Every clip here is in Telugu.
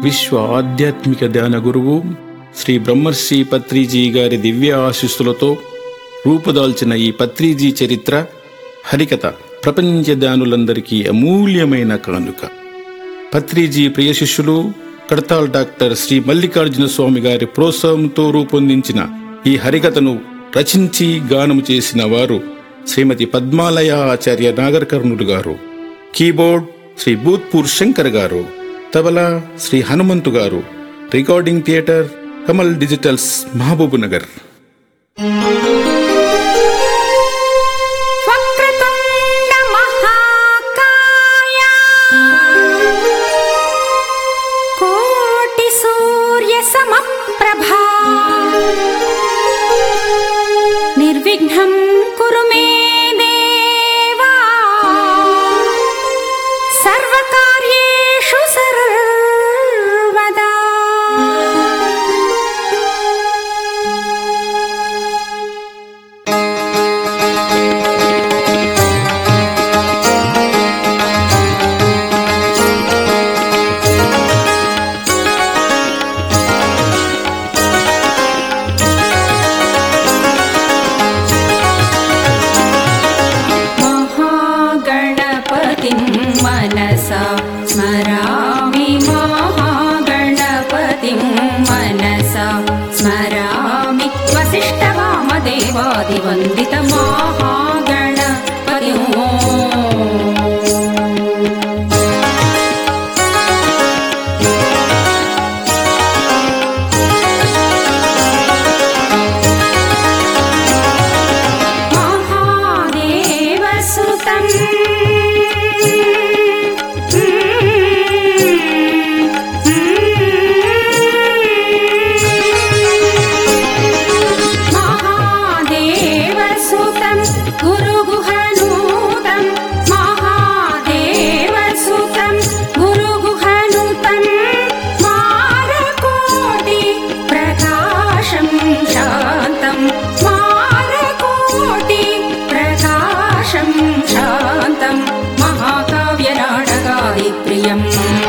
విశ్వ ఆధ్యాత్మిక ధ్యాన గురువు శ్రీ బ్రహ్మర్షి పత్రిజీ గారి దివ్య ఆశీస్సులతో రూపుదాల్చిన ఈ పత్రిజీ చరిత్ర హరికథ ప్రపంచ ధ్యానులందరికీ అమూల్యమైన కానుక పత్రిజీ ప్రియ శిష్యులు కడతాల్ డాక్టర్ శ్రీ మల్లికార్జున స్వామి గారి ప్రోత్సాహంతో రూపొందించిన ఈ హరికథను రచించి గానము చేసిన వారు శ్రీమతి పద్మాలయ ఆచార్య నాగర్ కర్ణులు గారు కీబోర్డ్ శ్రీ భూత్పూర్ శంకర్ గారు తబలా శ్రీ హనుమంతు గారు recording theatre Kamal digitals Mahabub Nagar వక్రతుండ మహాకాయ కోటి సూర్య సమప్రభా నిర్విఘ్నం కురు మే దేవా సర్వకార్యేషు సర్వదా महागणपतिं मनसा स्मरामि महागणपतिं मनसा स्मरामि वसिष्ठवामदेवादिवन्दितमहागणपतिम् महादेवसुतम् महादेवसुतं गुरुगुहनूतं महादेवसुतं गुरुगुहनुतं मारकोटि प्रकाशं शान्तं मारकोटि प्रकाशं शान्तं महाकाव्यनाटकादिप्रियम्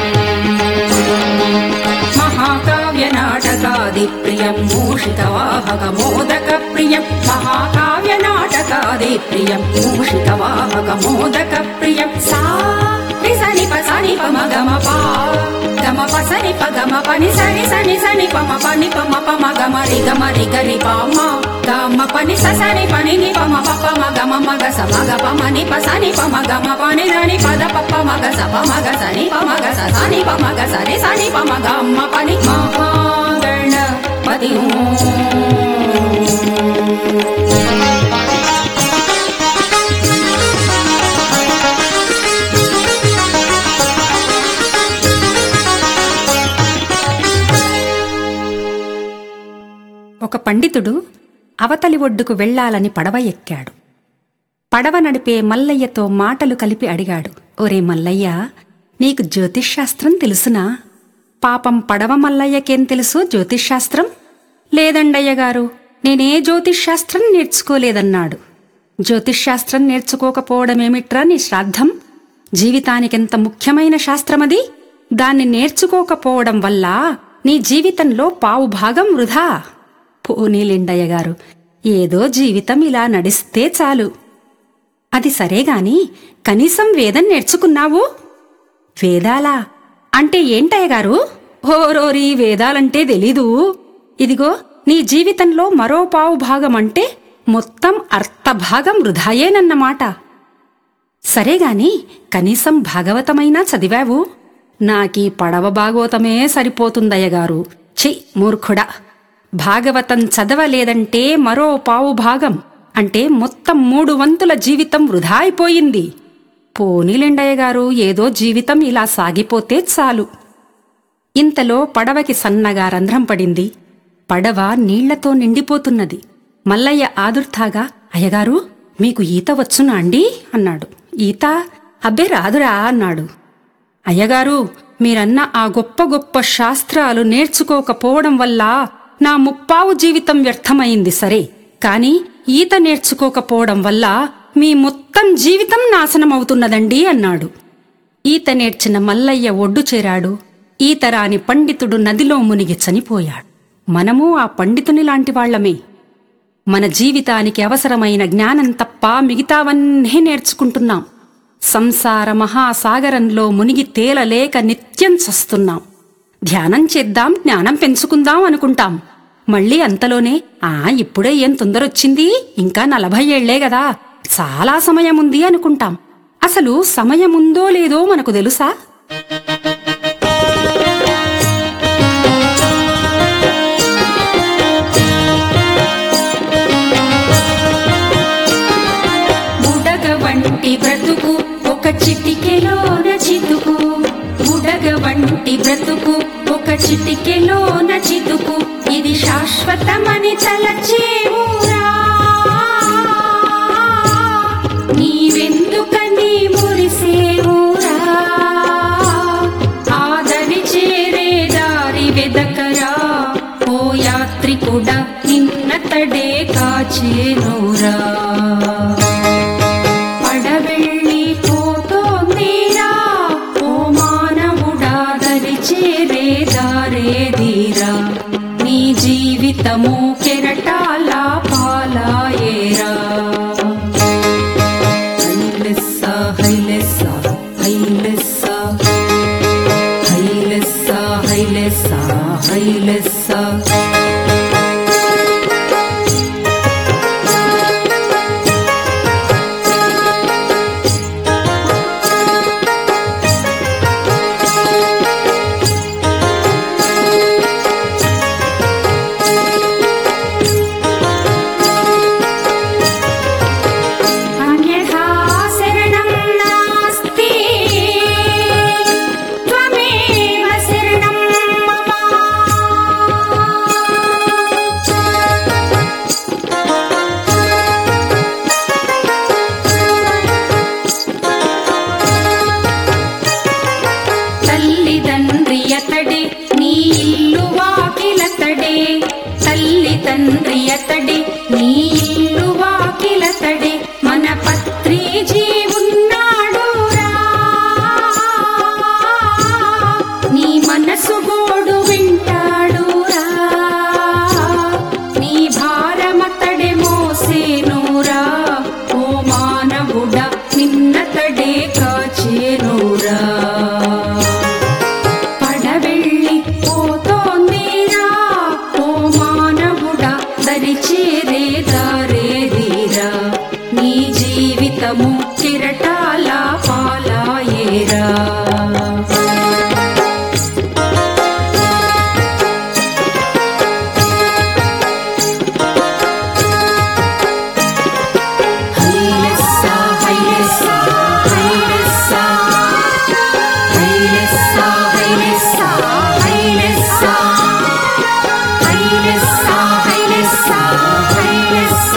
महाकाव्यनाटकादिप्रियं मूषिकवाहकमोदकप्रियं महाकाव्यनाटकादिप्रियं मूषिकवाहकमोदकप्रियं सा सनि प सनि प म ग म प गम प सनि प ग म प नि सनि सनि सनि प म प नि प म प म ग म रि ग म रि ग रि प म ग म प नि स सनि प नि नि प म प प म ग म म ग स म ग प म नि प सनि प म ग म प नि ध नि प द प प म ग स प म ग स नि प म ग स स नि प म ग स रि स नि प म ग म प नि महागणपति ఒక పండితుడు అవతలి ఒడ్డుకు వెళ్ళాలని పడవ ఎక్కాడు పడవ నడిపే మల్లయ్యతో మాటలు కలిపి అడిగాడు ఒరే మల్లయ్య నీకు జ్యోతిష్శాస్త్రం తెలుసునా పాపం పడవ మల్లయ్యకేం తెలుసు జ్యోతిష్శాస్త్రం లేదండయ్య గారు నేనే జ్యోతిష్శాస్త్రం నేర్చుకోలేదన్నాడు జ్యోతిష్శాస్త్రం నేర్చుకోకపోవడమేమిట్రా నీ శ్రాద్ధం జీవితానికెంత ముఖ్యమైన శాస్త్రమది దాన్ని నేర్చుకోకపోవడం వల్ల నీ జీవితంలో పావు భాగం వృధా పోనీలిండయ్య గారు ఏదో జీవితం ఇలా నడిస్తే చాలు అది సరేగాని కనీసం వేదం నేర్చుకున్నావు వేదాలా అంటే ఏంటయ్య గారు ఓరోరి వేదాలంటే తెలీదు ఇదిగో నీ జీవితంలో మరో పావు భాగం అంటే మొత్తం అర్థభాగం వృధాయేనన్నమాట సరేగాని కనీసం భాగవతమైనా చదివావు నాకీ పడవ భాగవతమే సరిపోతుందయ్యగారు ఛీ మూర్ఖుడా భాగవతం చదవలేదంటే మరో పావు భాగం అంటే మొత్తం మూడు వంతుల జీవితం వృధా అయిపోయింది పోనీలెండయ్య గారు ఏదో జీవితం ఇలా సాగిపోతే చాలు ఇంతలో పడవకి సన్నగా రంధ్రం పడింది పడవ నీళ్లతో నిండిపోతున్నది మల్లయ్య ఆదుర్తాగా అయ్యగారు మీకు ఈత వచ్చునా అండి అన్నాడు ఈత అబ్బే రాదురా అన్నాడు అయ్యగారు మీరన్న ఆ గొప్ప గొప్ప శాస్త్రాలు నేర్చుకోకపోవడం వల్ల నా ముప్పావు జీవితం వ్యర్థమైంది సరే కాని ఈత నేర్చుకోకపోవడం వల్ల మీ మొత్తం జీవితం నాశనమవుతున్నదండి అన్నాడు ఈత నేర్చిన మల్లయ్య ఒడ్డు చేరాడు ఈతరాని పండితుడు నదిలో మునిగి చనిపోయాడు మనము ఆ పండితుని లాంటి వాళ్ళమే మన జీవితానికి అవసరమైన జ్ఞానం తప్ప మిగతావన్నీ నేర్చుకుంటున్నాం సంసార మహాసాగరంలో మునిగి తేలలేక నిత్యం చస్తున్నాం ధ్యానం చేద్దాం జ్ఞానం పెంచుకుందాం అనుకుంటాం మళ్ళీ అంతలోనే ఆ ఇప్పుడే ఏం తొందరొచ్చింది ఇంకా నలభై ఏళ్లే గదా చాలా సమయం ఉంది అనుకుంటాం అసలు సమయముందో లేదో మనకు తెలుసా బుడగ వంటి బ్రతుకు ఒక చిటికెలోన చితుకు బుడగ వంటి బ్రతుకు ఒక చిటికెలోన చితుకు ఇది శాశ్వతమని తలచేవురా నీవెందుకని మురిసేవురా ఆదరి చేరే దారి వెదకరా ఓ యాత్రికుడ నిన్నతడే కాచేనురా పడవెళ్ళి పోతోందిరా ఓ మానవుడా దరి చేరే దారేదిరా నీ జీవితము కెరటాల పాలాయేరా హైలెస్స హైలెస్స హైలెస్స హైలెస్స హైలెస్స హైలెస్స अन्यथा शरणं नास्ति त्वमेव शरणं मम తల్లిదండ్రి అతడే నీ ఇల్లు వాకిలతడే తల్లి తండ్రి అతడే నీ ఇల్లు వాకిలతడే మన పత్రిజీ ఉన్నాడురా నీ మనసు గోడు వింటాడురా నీ భారమతడే మోసేనురా ఓ మానవుడ నిన్నతడే కాచేనురా పడవెళ్ళి పోతోందిరా ఓ మానవుడా దరి చేరే దారేదిరా నీ జీవితము కిరటాల పాలాయేరా హైలెస్స హైలెస్స హైలెస్స హైలెస్స హైలెస్స హైలెస్స హైలెస్స హైలెస్స హైలెస్స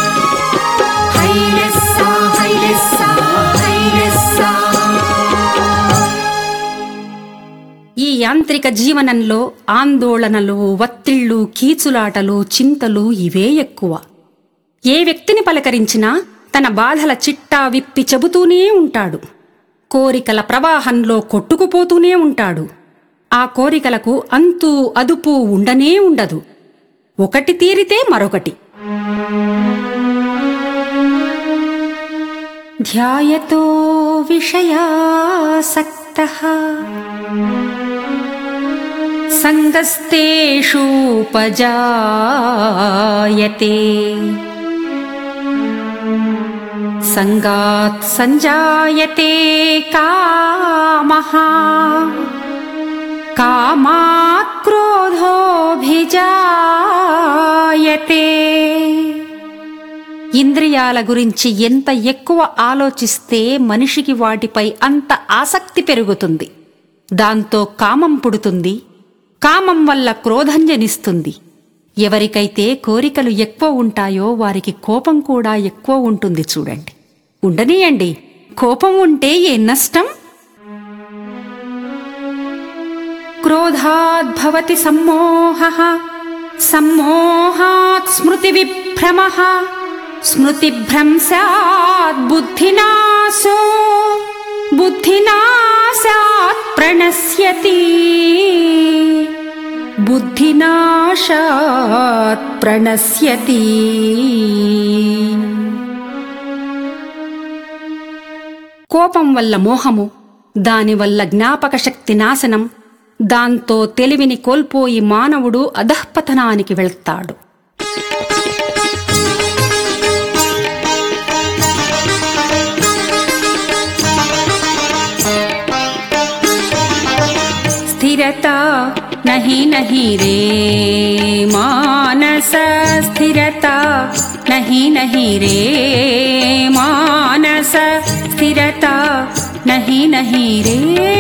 హైలెస్స హైలెస్స హైలెస్స ఈ యాంత్రిక జీవనంలో ఆందోళనలు ఒత్తిళ్లు కీచులాటలు చింతలు ఇవే ఎక్కువ ఏ వ్యక్తిని పలకరించినా తన బాధల చిట్టా విప్పి చెబుతూనే ఉంటాడు కోరికల ప్రవాహంలో కొట్టుకుపోతూనే ఉంటాడు ఆ కోరికలకు అంతు అదుపు ఉండనే ఉండదు ఒకటి తీరితే మరొకటి ధ్యాయతో విషయాసక్తః సంగస్తేషూపజాయతే సంగాత్ సంజాయతే కామః కామాత్ క్రోధోభిజాయతే ఇంద్రియాల గురించి ఎంత ఎక్కువ ఆలోచిస్తే మనిషికి వాటిపై అంత ఆసక్తి పెరుగుతుంది దాంతో కామం పుడుతుంది కామం వల్ల క్రోధం జనిస్తుంది ఎవరికైతే కోరికలు ఎక్కువ ఉంటాయో వారికి కోపం కూడా ఎక్కువ ఉంటుంది చూడండి ఉండనీయండి కోపం ఉంటే ఏ నష్టం క్రోధాద్భవతి సమ్మోహ సమ్మోహాత్ స్మృతి విభ్రమ స్మృతిభ్రంశాత్ బుద్ధినాశో బుద్ధినాశాత్ ప్రణశ్యతి బుద్ధినాశాత్ ప్రణశ్యతి కోపం వల్ల మోహము దానివల్ల జ్ఞాపక శక్తి నాశనం దాంతో తెలివిని కోల్పోయి మానవుడు అధఃపతనానికి వెళ్తాడు స్థిరత నహి నహి రే మానస స్థిరత నహి నహి రే మానస స్థిరత నహి నహి రే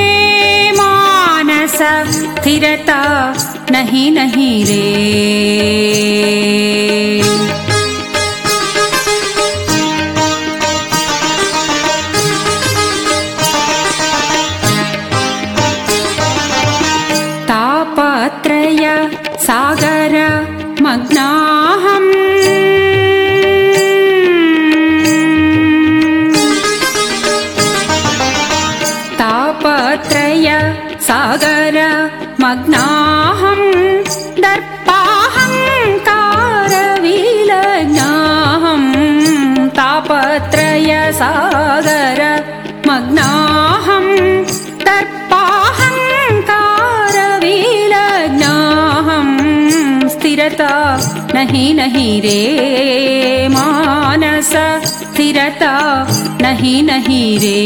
మానస స్థిరత నహి నహి రే తాపత్రయ సాగర మగ్నాహం తాపత్రయ సాగర మగ్నాహం దర్పాహంకార విలజ్ఞాహం తాపత్రయ సాగర మగ్నాహం దర్పాహంకార విలజ్ఞాహం స్థిరత నహి నహి రే మానస స్థిరత నహి నహి రే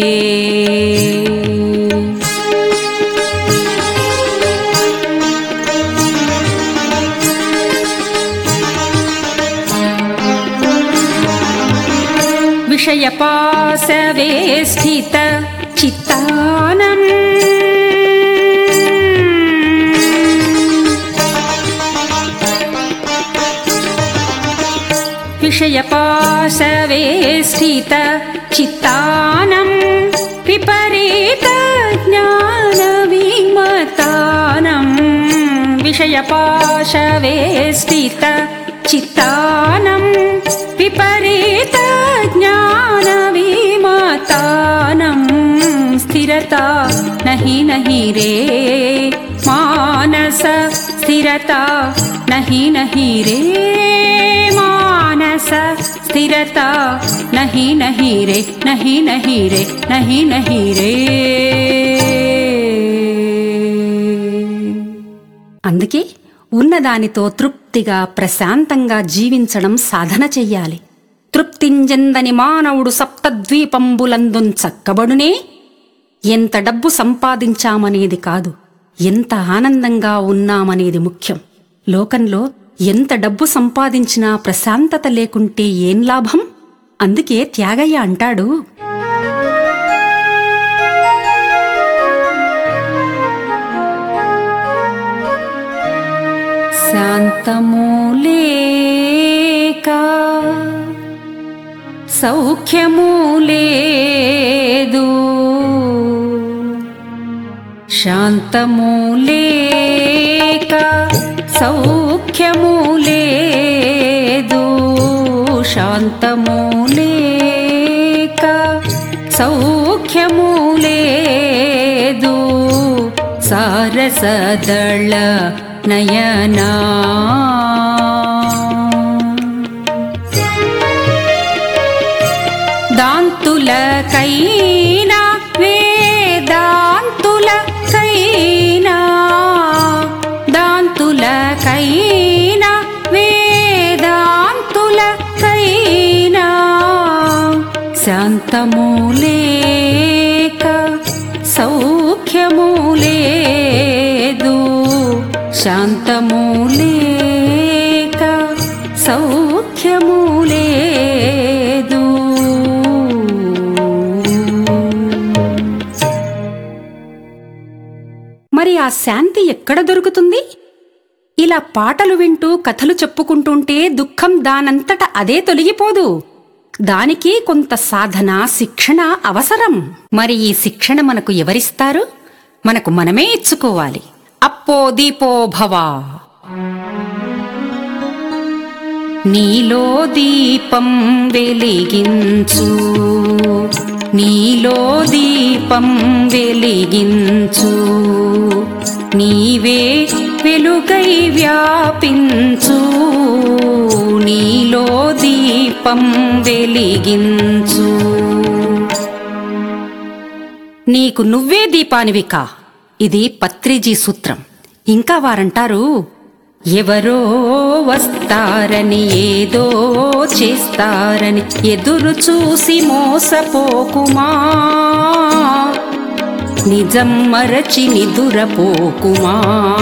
విషయపాసవే స్థిత చిత్తానం విషయపాసవే స్థిత చిత్తానం విపరీత జ్ఞాన విమతానం విషయపాశవే స్థిత చిత్తానం విపరీత జ్ఞాన విమతానం స్థిరత నహి నహి రే మానస స్థిరత నహి నహి రే మానస స్థిరత నహి నహి రే నహి నహి రే నహి నహి రే అందుకే ఉన్నదానితో తృప్తిగా ప్రశాంతంగా జీవించడం సాధన చెయ్యాలి తృప్తింజందని మానవుడు సప్తద్వీపంబులందున్ చక్కబడునే ఎంత డబ్బు సంపాదించామనేది కాదు ఎంత ఆనందంగా ఉన్నామనేది ముఖ్యం లోకంలో ఎంత డబ్బు సంపాదించినా ప్రశాంతత లేకుంటే ఏం లాభం అందుకే త్యాగయ్య అంటాడు శాంతమూలేక సౌఖ్యమూలేదు శాంతమూలేక సౌఖ్యమూలేదు శాంతమూలేక సౌఖ్యమూలేదు సారసదళ నయనా దాంతులకైనా వేదాంతులకైనా దాంతులకైనా వేదాంతులకైనా శాంతమూలేక సౌఖ్యమూలేదు శాంతమూలేక సౌఖ్యమూలేదు మరి ఆ శాంతి ఎక్కడ దొరుకుతుంది ఇలా పాటలు వింటూ కథలు చెప్పుకుంటుంటే దుఃఖం దానంతట అదే తొలగిపోదు దానికి కొంత సాధన శిక్షణ అవసరం మరి ఈ శిక్షణ మనకు ఎవరిస్తారు మనకు మనమే ఇచ్చుకోవాలి అప్పో దీపో భవ నీలో దీపం వెలిగించు నీలో దీపం వెలిగించు నీవే వెలుగై వ్యాపించు నీలో దీపం వెలిగించు నీకు నువ్వే దీపానివి కా ఇది పత్రిజీ సూత్రం ఇంకా వారంటారు ఎవరో వస్తారని ఏదో చేస్తారని ఎదురు చూసి మోసపోకుమా నిజం మరచి నిదురపోకుమా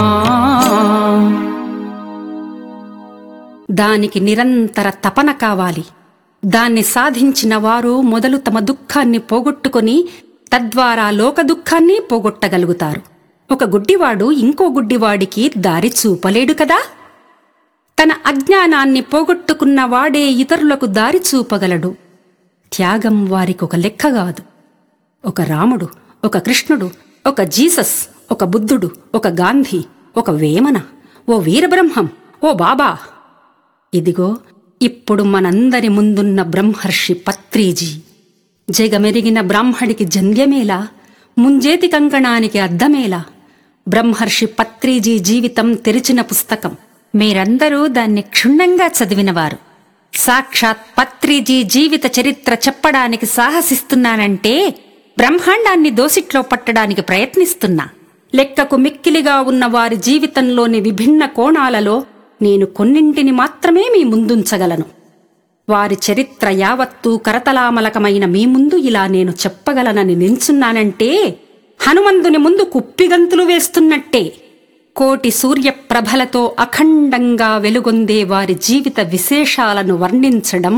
దానికి నిరంతర తపన కావాలి దాన్ని సాధించిన వారు మొదలు తమ దుఃఖాన్ని పోగొట్టుకొని తద్వారా లోక దుఃఖాన్ని పోగొట్టగలుగుతారు ఒక గుడ్డివాడు ఇంకో గుడ్డివాడికి దారి చూపలేడు కదా తన అజ్ఞానాన్ని పోగొట్టుకున్న వాడే ఇతరులకు దారి చూపగలడు త్యాగం వారికొక లెక్క కాదు ఒక రాముడు ఒక కృష్ణుడు ఒక జీసస్ ఒక బుద్ధుడు ఒక గాంధీ ఒక వేమన ఓ వీరబ్రహ్మం ఓ బాబా ఇదిగో ఇప్పుడు మనందరి ముందున్న బ్రహ్మర్షి పత్రీజీ జగమెరిగిన బ్రాహ్మడికి జంధ్యమేలా ముంజేతి కంకణానికి అద్దమేలా బ్రహ్మర్షి పత్రీజీ జీవితం తెరిచిన పుస్తకం మీరందరూ దాన్ని క్షుణ్ణంగా చదివినవారు సాక్షాత్ పత్రిజీ జీవిత చరిత్ర చెప్పడానికి సాహసిస్తున్నానంటే బ్రహ్మాండాన్ని దోసిట్లో పట్టడానికి ప్రయత్నిస్తున్నా లెక్కకు మిక్కిలిగా ఉన్న వారి జీవితంలోని విభిన్న కోణాలలో నేను కొన్నింటిని మాత్రమే మీ ముందుంచగలను వారి చరిత్ర యావత్తూ కరతలామలకమైన మీ ముందు ఇలా నేను చెప్పగలనని నిల్చున్నానంటే హనుమంతుని ముందు కుప్పిగంతులు వేస్తున్నట్టే కోటి సూర్యప్రభలతో అఖండంగా వెలుగొందే వారి జీవిత విశేషాలను వర్ణించడం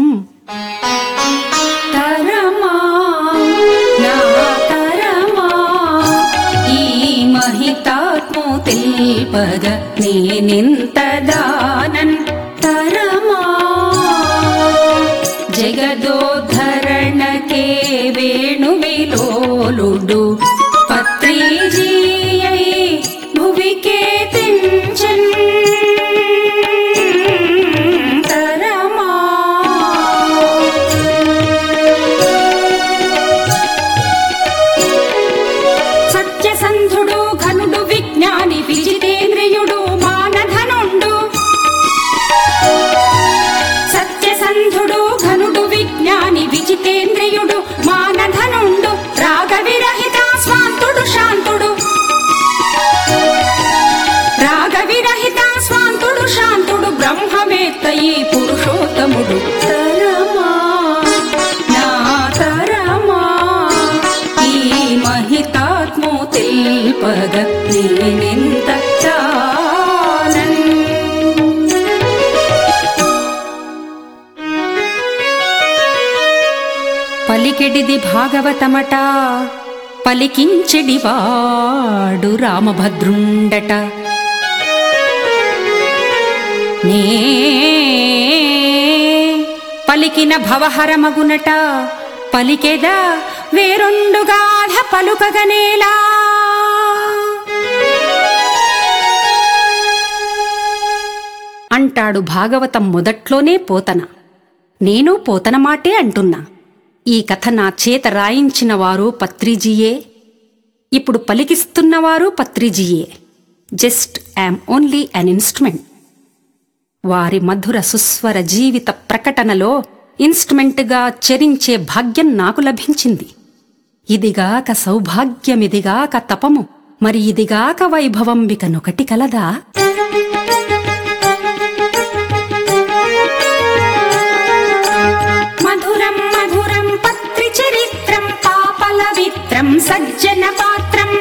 తరమా, నా తరమా, ఈ మహితాత్మో తెల్పగ నేనెంత దానన్ తరమా జగదోద్ధరణకే వేణువిలోలుడు పత్రిజీయై భువికే తెంచన్ తరమా సత్యసంధుడు ఘనుడు విజ్ఞాని విజితేంద్రియుడు మానధనుండు సత్యసంధుడు ఘనుడు విజ్ఞాని విజితేంద్రియుడు మానధనుండు రాగవిరహిత స్వాంతుడు శాంతుడు రాగవిరహిత స్వాంతుడు శాంతుడు బ్రహ్మవేత్తయి పురుషోత్తముడు తరమా నా తరమా ఈ మహితాత్మో తెల్పగ నేనెంత చాలన్ పలికెడిది భాగవతమట పలికించెడివాడు రామభద్రుండట నే పలికిన భవహరమగునట పలికెదా వేరొండుగాధ పలుకగనేలా అంటాడు భాగవతం మొదట్లోనే పోతన నేను పోతన మాటే అంటున్నా ఈ కథ నా చేత రాయించిన వారు పత్రిజీయే ఇప్పుడు పలికిస్తున్నవారు పత్రిజీయే just am only an instrument వారి మధుర సుస్వర జీవిత ప్రకటనలో ఇన్స్ట్రుమెంట్గా చరించే భాగ్యం నాకు లభించింది ఇదిగాక సౌభాగ్యమిదిగాక తపము మరి ఇదిగాక వైభవంబికనొకటి కలదా మధురం మధురం పత్రి చరిత్రం పాపలవిత్రం సజ్జన పాత్రం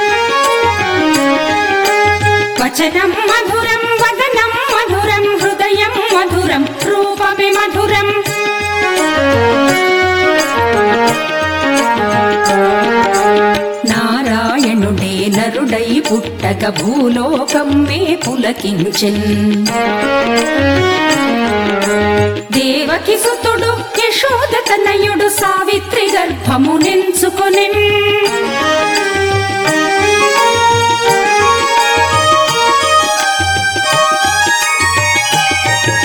వచనం మధురం వదనం మధురం హృదయం మధురం రూపమే మధురం నారాయణుడే నరుడై పుట్టక భూలోకం మే పులకించెన్ దేవకి సుతుడు యశోద తనయుడు సావిత్రి గర్భము నెంచుకొని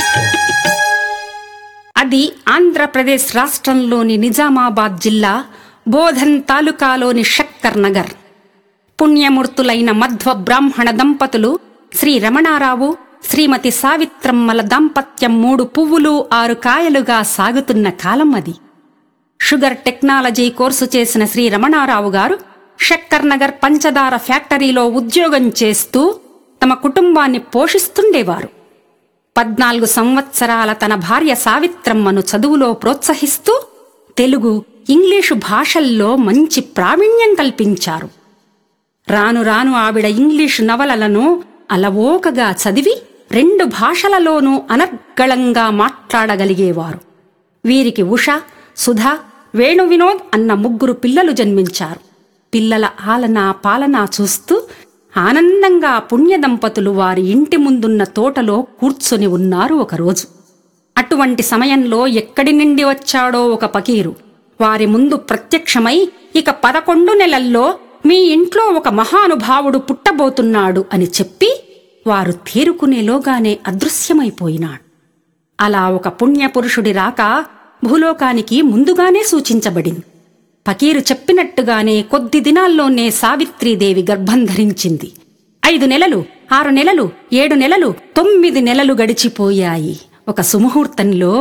అది ఆంధ్రప్రదేశ్ రాష్ట్రంలోని నిజామాబాద్ జిల్లా బోధన్ తాలూకాలోని షక్కర్ నగర్ పుణ్యమూర్తులైన మధ్వ బ్రాహ్మణ దంపతులు శ్రీ రమణారావు శ్రీమతి సావిత్రమ్మల దాంపత్యం మూడు పువ్వులు ఆరు కాయలుగా సాగుతున్న కాలం అది షుగర్ టెక్నాలజీ కోర్సు చేసిన శ్రీ రమణారావు గారు షక్కర్ నగర్ పంచదార ఫ్యాక్టరీలో ఉద్యోగం చేస్తూ తమ కుటుంబాన్ని పోషిస్తుండేవారు పద్నాలుగు సంవత్సరాల తన భార్య సావిత్రమ్మను చదువులో ప్రోత్సహిస్తూ తెలుగు ఇంగ్లీషు భాషల్లో మంచి ప్రావీణ్యం కల్పించారు రాను రాను ఆవిడ ఇంగ్లీషు నవలలను అలవోకగా చదివి రెండు భాషలలోనూ అనర్గళంగా మాట్లాడగలిగేవారు వీరికి ఉష సుధా వేణు వినోద్ అన్న ముగ్గురు పిల్లలు జన్మించారు పిల్లల ఆలన పాలన చూస్తూ ఆనందంగా పుణ్య దంపతులు వారి ఇంటి ముందున్న తోటలో కూర్చొని ఉన్నారు ఒకరోజు అటువంటి సమయంలో ఎక్కడి నుండి వచ్చాడో ఒక పకీరు వారి ముందు ప్రత్యక్షమై ఇక పదకొండు నెలల్లో మీ ఇంట్లో ఒక మహానుభావుడు పుట్టబోతున్నాడు అని చెప్పి వారు తేరుకునేలోగానే అదృశ్యమైపోయినాడు అలా ఒక పుణ్యపురుషుడి రాక భూలోకానికి ముందుగానే సూచించబడింది పకీరు చెప్పినట్టుగానే కొద్ది దినాల్లోనే సావిత్రీదేవి గర్భం ధరించింది ఐదు నెలలు ఆరు నెలలు ఏడు నెలలు తొమ్మిది నెలలు గడిచిపోయాయి ఒక సుముహూర్తంలో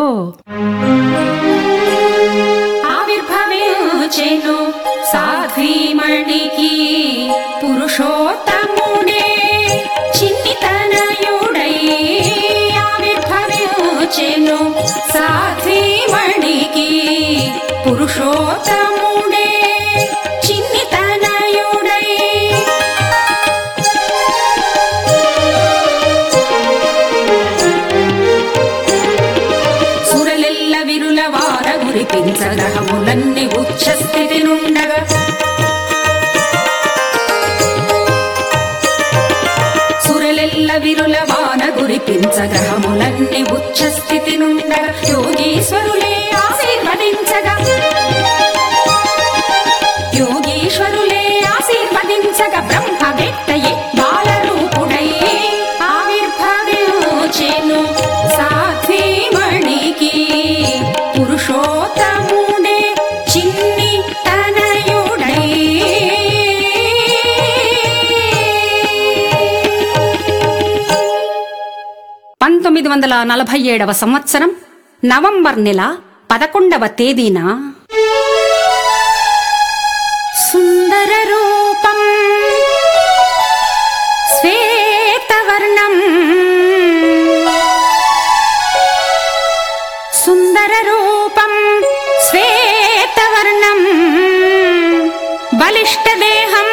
ఆవిర్భవించెను సాధ్వీమణికి పురుషోత్తముడే చిన్నితనయుడై ఆవిర్భవించెను సాధ్వీమణికి పురుషోత్తముడే చిన్నితనయుడై సురలెల్ల విరుల వార గురిపించ గ్రహములన్నీ ఉచ్చ స్థితి నుండగా సురలెల్ల విరుల వాన గురిపించ గ్రహములన్నీ ఉచ్చ స్థితి నుండగా యోగీశ్వరులే ఆశీర్వదించగా యోగీశ్వరులే ఆశీర్వదించగా బ్రహ్మ వ్యక్తయే బాలరూపుడై ఆవిర్భవించెను సాధ్వీమణికి పురుషోత్తముడే చిన్ని తనయుడై పంతొమ్మిది వందల నలభై ఏడవ సంవత్సరం నవంబర్ నెల పదకొండవ తేదీన సుందర రూపం శ్వేతవర్ణం సుందర రూపం శ్వేతవర్ణం బలిష్టదేహం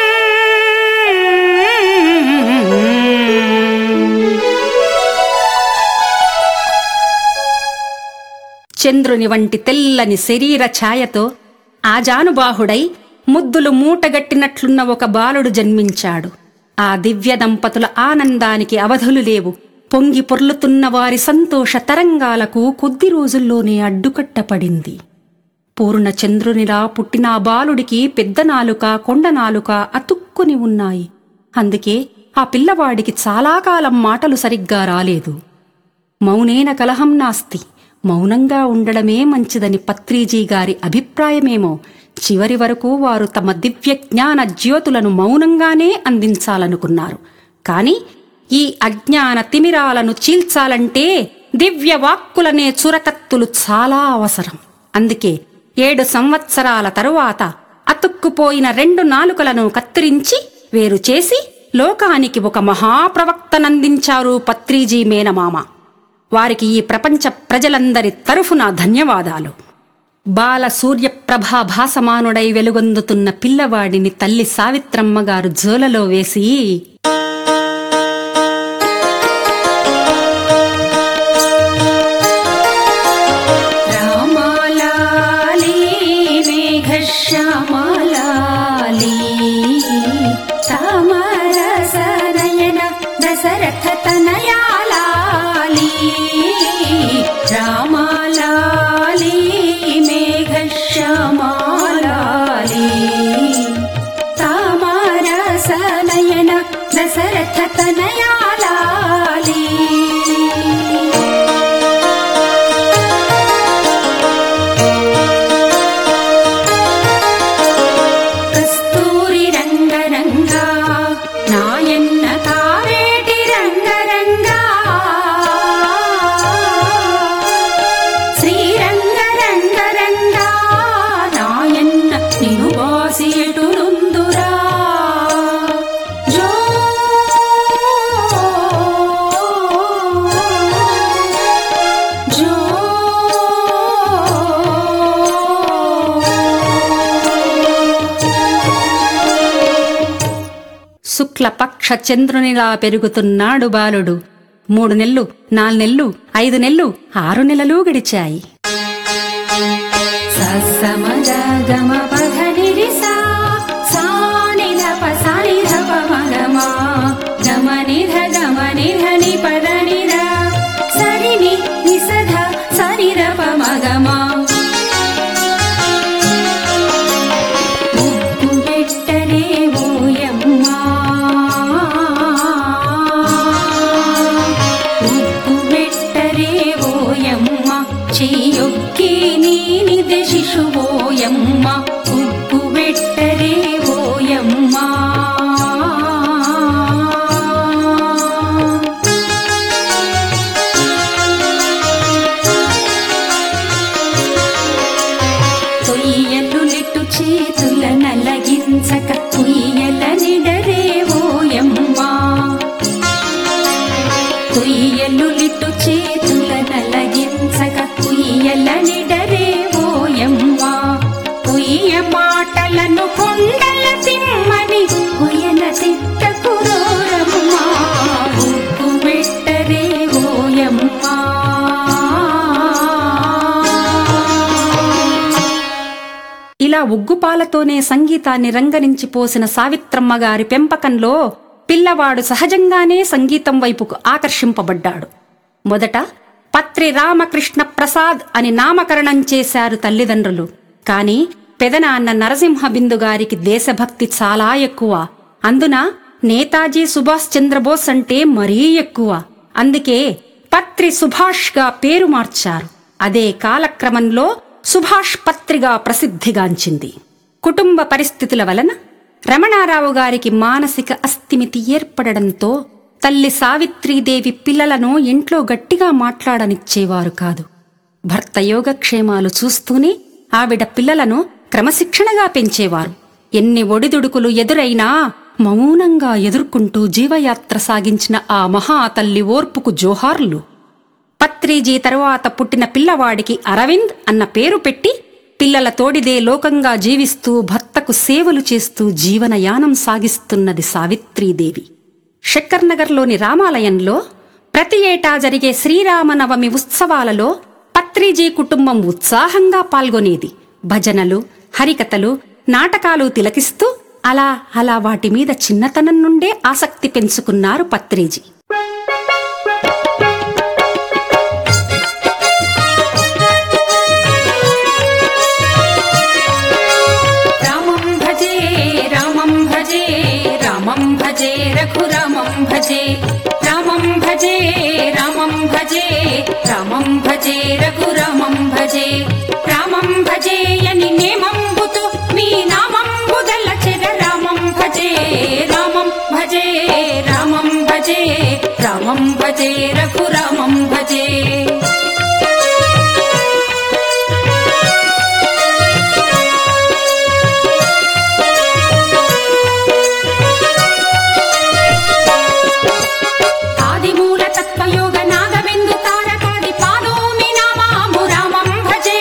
చంద్రుని వంటి తెల్లని శరీర ఛాయతో ఆజానుబాహుడై ముద్దులు మూటగట్టినట్లున్న ఒక బాలుడు జన్మించాడు ఆ దివ్య దంపతుల ఆనందానికి అవధులు లేవు పొంగి పొర్లుతున్న వారి సంతోష తరంగాలకు కొద్ది రోజుల్లోనే అడ్డుకట్టపడింది పూర్ణ చంద్రునిలా పుట్టిన ఆ బాలుడికి పెద్ద నాలుక కొండ నాలుక అతుక్కుని ఉన్నాయి అందుకే ఆ పిల్లవాడికి చాలా కాలం మాటలు సరిగ్గా రాలేదు మౌనేన కలహం నాస్తి మౌనంగా ఉండడమే మంచిదని పత్రిజీ గారి అభిప్రాయమేమో చివరి వరకు వారు తమ దివ్య జ్ఞాన జ్యోతులను మౌనంగానే అందించాలనుకున్నారు కాని ఈ అజ్ఞాన తిమిరాలను చీల్చాలంటే దివ్య వాక్కులనే చురకత్తులు చాలా అవసరం అందుకే ఏడు సంవత్సరాల తరువాత అతుక్కుపోయిన రెండు నాలుకలను కత్తిరించి వేరు చేసి లోకానికి ఒక మహాప్రవక్తనందించారు పత్రిజీ మేనమామ వారికి ఈ ప్రపంచ ప్రజలందరి తరఫున ధన్యవాదాలు బాల సూర్యప్రభా భాసమానుడై వెలుగొందుతున్న పిల్లవాడిని తల్లి సావిత్రమ్మ గారు జోలలో వేసి రామాలాలి మేఘశ్యామాలాలి తామరసనయన దశరథ తనయాలాలి రామాలాలి మేఘశ్యామాలాలి తామరసనయన శుక్లపక్ష చంద్రునిలా పెరుగుతున్నాడు బాలుడు మూడు నెల్లు నాలుగు నెల్లు ఐదు నెల్లు ఆరు నెలలు గడిచాయి సస్సమగ గమ పధ నిరిసా సాని ధప సాని ధప మగమా గమ నిధ గమ నిధ ని పద నిధ సరి ని నిసధ సరి రప మగమా ముగ్గు పెట్టరే ఓయమ్మా ముగ్గు పెట్టరే ఓయమ్మ చెయ్యొక్కి నీనిద శిశువోయమ్మ ఉగ్గు పెట్టరే ఓయమ్మ తొయ్యలు నెట్టు చేతుల నలగించక ఉయ్యల నిడరే ఓయమ్మా కుయ్యలు లిట్టు చేతుల నలగించక కుయ్యల నిడరే ఓయమ్మా కుయ్య మాటలను కొండల తిమ్మని కుయన తిట్ట కురోరమ్మా ఉగ్గు పెట్టరే ఓయమ్మా ఇలా ఉగ్గుపాలతోనే సంగీతాన్ని రంగరించి పోసిన సావిత్రమ్మ గారి పెంపకంలో పిల్లవాడు సహజంగానే సంగీతం వైపుకు ఆకర్షింపబడ్డాడు మొదట పత్రి రామకృష్ణ ప్రసాద్ అని నామకరణం చేశారు తల్లిదండ్రులు కాని పెదనాన్న నరసింహ బిందు గారికి దేశభక్తి చాలా ఎక్కువ అందున నేతాజీ సుభాష్ చంద్రబోస్ అంటే మరీ ఎక్కువ అందుకే పత్రి సుభాష్గా పేరు మార్చారు అదే కాలక్రమంలో సుభాష్ పత్రిగా ప్రసిద్ధిగాంచింది కుటుంబ పరిస్థితుల వలన రమణారావు గారికి మానసిక అస్థిమితి ఏర్పడడంతో తల్లి సావిత్రీదేవి పిల్లలను ఇంట్లో గట్టిగా మాట్లాడనిచ్చేవారు కాదు భర్త యోగక్షేమాలు చూస్తూనే ఆవిడ పిల్లలను క్రమశిక్షణగా పెంచేవారు ఎన్ని ఒడిదుడుకులు ఎదురైనా మౌనంగా ఎదుర్కొంటూ జీవయాత్ర సాగించిన ఆ మహాతల్లి ఓర్పుకు జోహార్లు పత్రిజీ తరువాత పుట్టిన పిల్లవాడికి అరవింద్ అన్న పేరు పెట్టి పిల్లల తోడిదే లోకంగా జీవిస్తూ భర్తకు సేవలు చేస్తూ జీవనయానం సాగిస్తున్నది సావిత్రీదేవి శక్కర్నగర్లోని రామాలయంలో ప్రతి ఏటా జరిగే శ్రీరామనవమి ఉత్సవాలలో పత్రిజీ కుటుంబం ఉత్సాహంగా పాల్గొనేది భజనలు హరికథలు నాటకాలు తిలకిస్తూ అలా అలా వాటి మీద చిన్నతనం నుండే ఆసక్తి పెంచుకున్నారు పత్రిజీ రామం భజే రామం భజే రామం భజే రఘురామం భజే రామం భజే రామం భజే రామం భజే రఘురామం భజే రామం భజే అని నేమంబుతు మీ నామంబు దలచెర రామం భజే రామం భజే రామం భజే రామం భజే రఘురామం భజే ఆదిమూల తత్వయోగ నాగబిందు తారకాది పాదోమి నామాము రామం భజే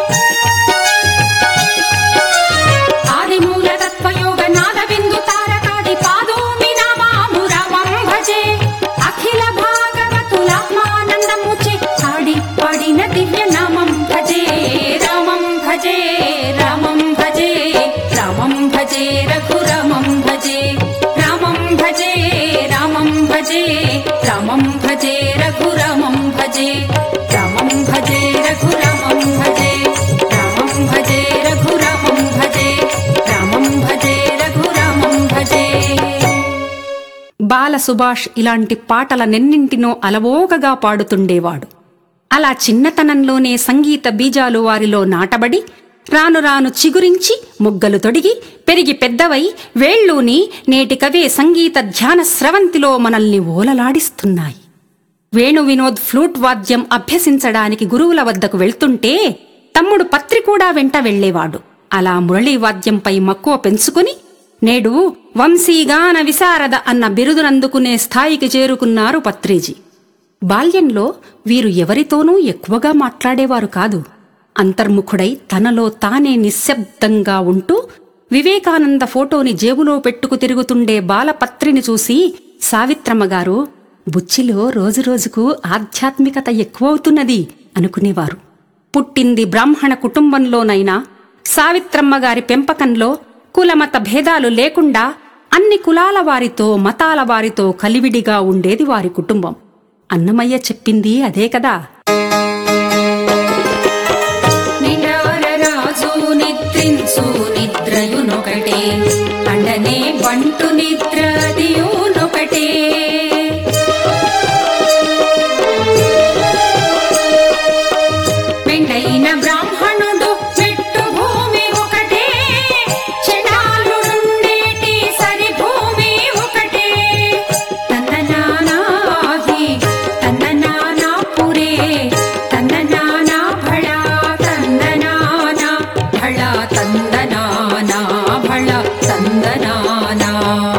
ఆదిమూల తత్వయోగ నాగబిందు తారకాది పాదోమి నామాము రామం భజే అఖిల భాగవతులాత్మానందముచే ఆడి పాడిన దివ్య నామం భజే రామం భజే రామం భజే రామం భజే రఘురామం భజే రామం భజే రామం భజే రామం భజే రఘురామం భజే రామం భజే రఘురామం భజే రామం భజే రఘురామం భజే రామం భజే రఘురామం భజే బాల సుభాష్ ఇలాంటి పాటలనెన్నింటినో అలవోకగా పాడుతుండేవాడు అలా చిన్నతనంలోనే సంగీత బీజాలు వారిలో నాటబడి రాను రాను చిగురించి మొగ్గలు తొడిగి పెరిగి పెద్దవై వేళ్ళూని నేటికవే సంగీత ధ్యాన స్రవంతిలో మనల్ని ఓలలాడిస్తున్నాయి వేణు వినోద్ ఫ్లూట్ వాద్యం అభ్యసించడానికి గురువుల వద్దకు వెళ్తుంటే తమ్ముడు పత్రి కూడా వెంట వెళ్లేవాడు అలా మురళీ వాద్యంపై మక్కువ పెంచుకుని నేడు వంశీగాన విశారద అన్న బిరుదునందుకునే స్థాయికి చేరుకున్నారు పత్రిజీ బాల్యంలో వీరు ఎవరితోనూ ఎక్కువగా మాట్లాడేవారు కాదు అంతర్ముఖుడై తనలో తానే నిశ్శబ్దంగా ఉంటూ వివేకానంద ఫోటోని జేబులో పెట్టుకు తిరుగుతుండే బాలపత్రిని చూసి సావిత్రమ్మ గారు బుచ్చిలో రోజురోజుకు ఆధ్యాత్మికత ఎక్కువవుతున్నది అనుకునేవారు పుట్టింది బ్రాహ్మణ కుటుంబంలోనైనా సావిత్రమ్మ గారి పెంపకంలో కులమత భేదాలు లేకుండా అన్ని కులాల వారితో మతాల వారితో కలివిడిగా ఉండేది వారి కుటుంబం అన్నమయ్య చెప్పింది అదే కదా నిండార రాజు నిద్రించు నిద్రయునొకటే అండనే బంటు నిద్రదియునొకటే మెండైన బ్రాహ్మణుడు చెట్టు భూమి ఒకటే చెడాలుండేటి సరి భూమి ఒకటే తందనానాహి తందనానా పురే తందనానా భళ తందనానా భళ తందనానా భళ తందనానా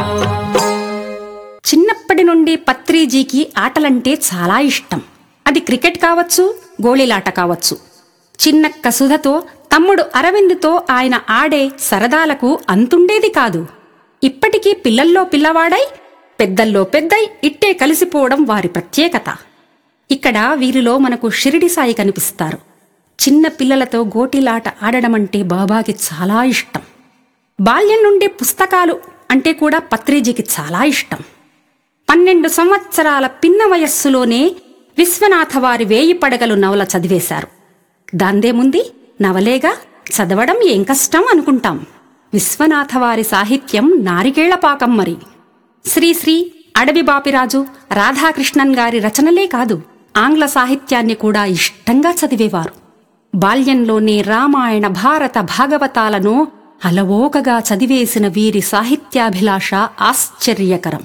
చిన్నప్పటి నుండి పత్రిజీకి ఆటలంటే చాలా ఇష్టం అది క్రికెట్ కావచ్చు గోళీలాట కావచ్చు చిన్నక్క సుధతో తమ్ముడు అరవింద్తో ఆయన ఆడే సరదాలకు అంతుండేది కాదు ఇప్పటికీ పిల్లల్లో పిల్లవాడై పెద్దల్లో పెద్దై ఇట్టే కలిసిపోవడం వారి ప్రత్యేకత ఇక్కడ వీరిలో మనకు షిరిడి సాయి కనిపిస్తారు చిన్న పిల్లలతో గోటిలాట ఆడడమంటే బాబాకి చాలా ఇష్టం బాల్యం నుండి పుస్తకాలు అంటే కూడా పత్రిజీకి చాలా ఇష్టం పన్నెండు సంవత్సరాల పిన్న వయస్సులోనే విశ్వనాథ వారి వేయి పడగలు నవల చదివేశారు దాందేముంది నవలేగా చదవడం ఏం కష్టం అనుకుంటాం విశ్వనాథ వారి సాహిత్యం నారికేళ్లపాకం మరి శ్రీశ్రీ అడవి బాపిరాజు రాధాకృష్ణన్ గారి రచనలే కాదు ఆంగ్ల సాహిత్యాన్ని కూడా ఇష్టంగా చదివేవారు బాల్యంలోనే రామాయణ భారత భాగవతాలను అలవోకగా చదివేసిన వీరి సాహిత్యాభిలాష ఆశ్చర్యకరం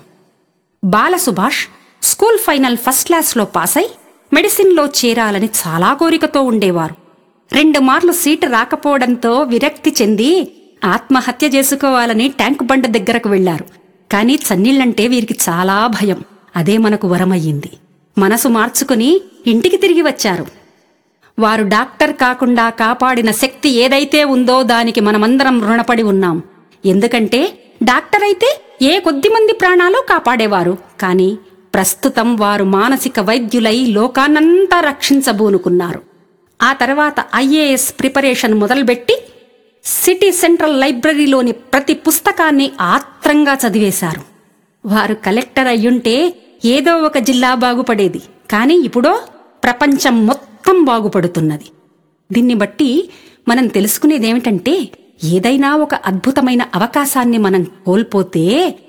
బాలసుభాష్ స్కూల్ ఫైనల్ ఫస్ట్ క్లాస్లో పాసై మెడిసిన్లో చేరాలని చాలా కోరికతో ఉండేవారు రెండు మార్లు సీటు రాకపోవడంతో విరక్తి చెంది ఆత్మహత్య చేసుకోవాలని ట్యాంక్ బండ దగ్గరకు వెళ్లారు కానీ చన్నీళ్లంటే వీరికి చాలా భయం అదే మనకు వరమయ్యింది మనసు మార్చుకుని ఇంటికి తిరిగి వచ్చారు వారు డాక్టర్ కాకుండా కాపాడిన శక్తి ఏదైతే ఉందో దానికి మనమందరం రుణపడి ఉన్నాం ఎందుకంటే డాక్టర్ అయితే ఏ కొద్ది మంది ప్రాణాలు కాపాడేవారు కానీ ప్రస్తుతం వారు మానసిక వైద్యులై లోకాన్నంతా రక్షించబూనుకున్నారు ఆ తర్వాత ఐఏఎస్ ప్రిపరేషన్ మొదలుపెట్టి సిటీ సెంట్రల్ లైబ్రరీలోని ప్రతి పుస్తకాన్ని ఆత్రంగా చదివేశారు వారు కలెక్టర్ అయ్యుంటే ఏదో ఒక జిల్లా బాగుపడేది కానీ ఇప్పుడో ప్రపంచం మొత్తం బాగుపడుతున్నది దీన్ని బట్టి మనం తెలుసుకునేదేమిటంటే ఏదైనా ఒక అద్భుతమైన అవకాశాన్ని మనం కోల్పోతే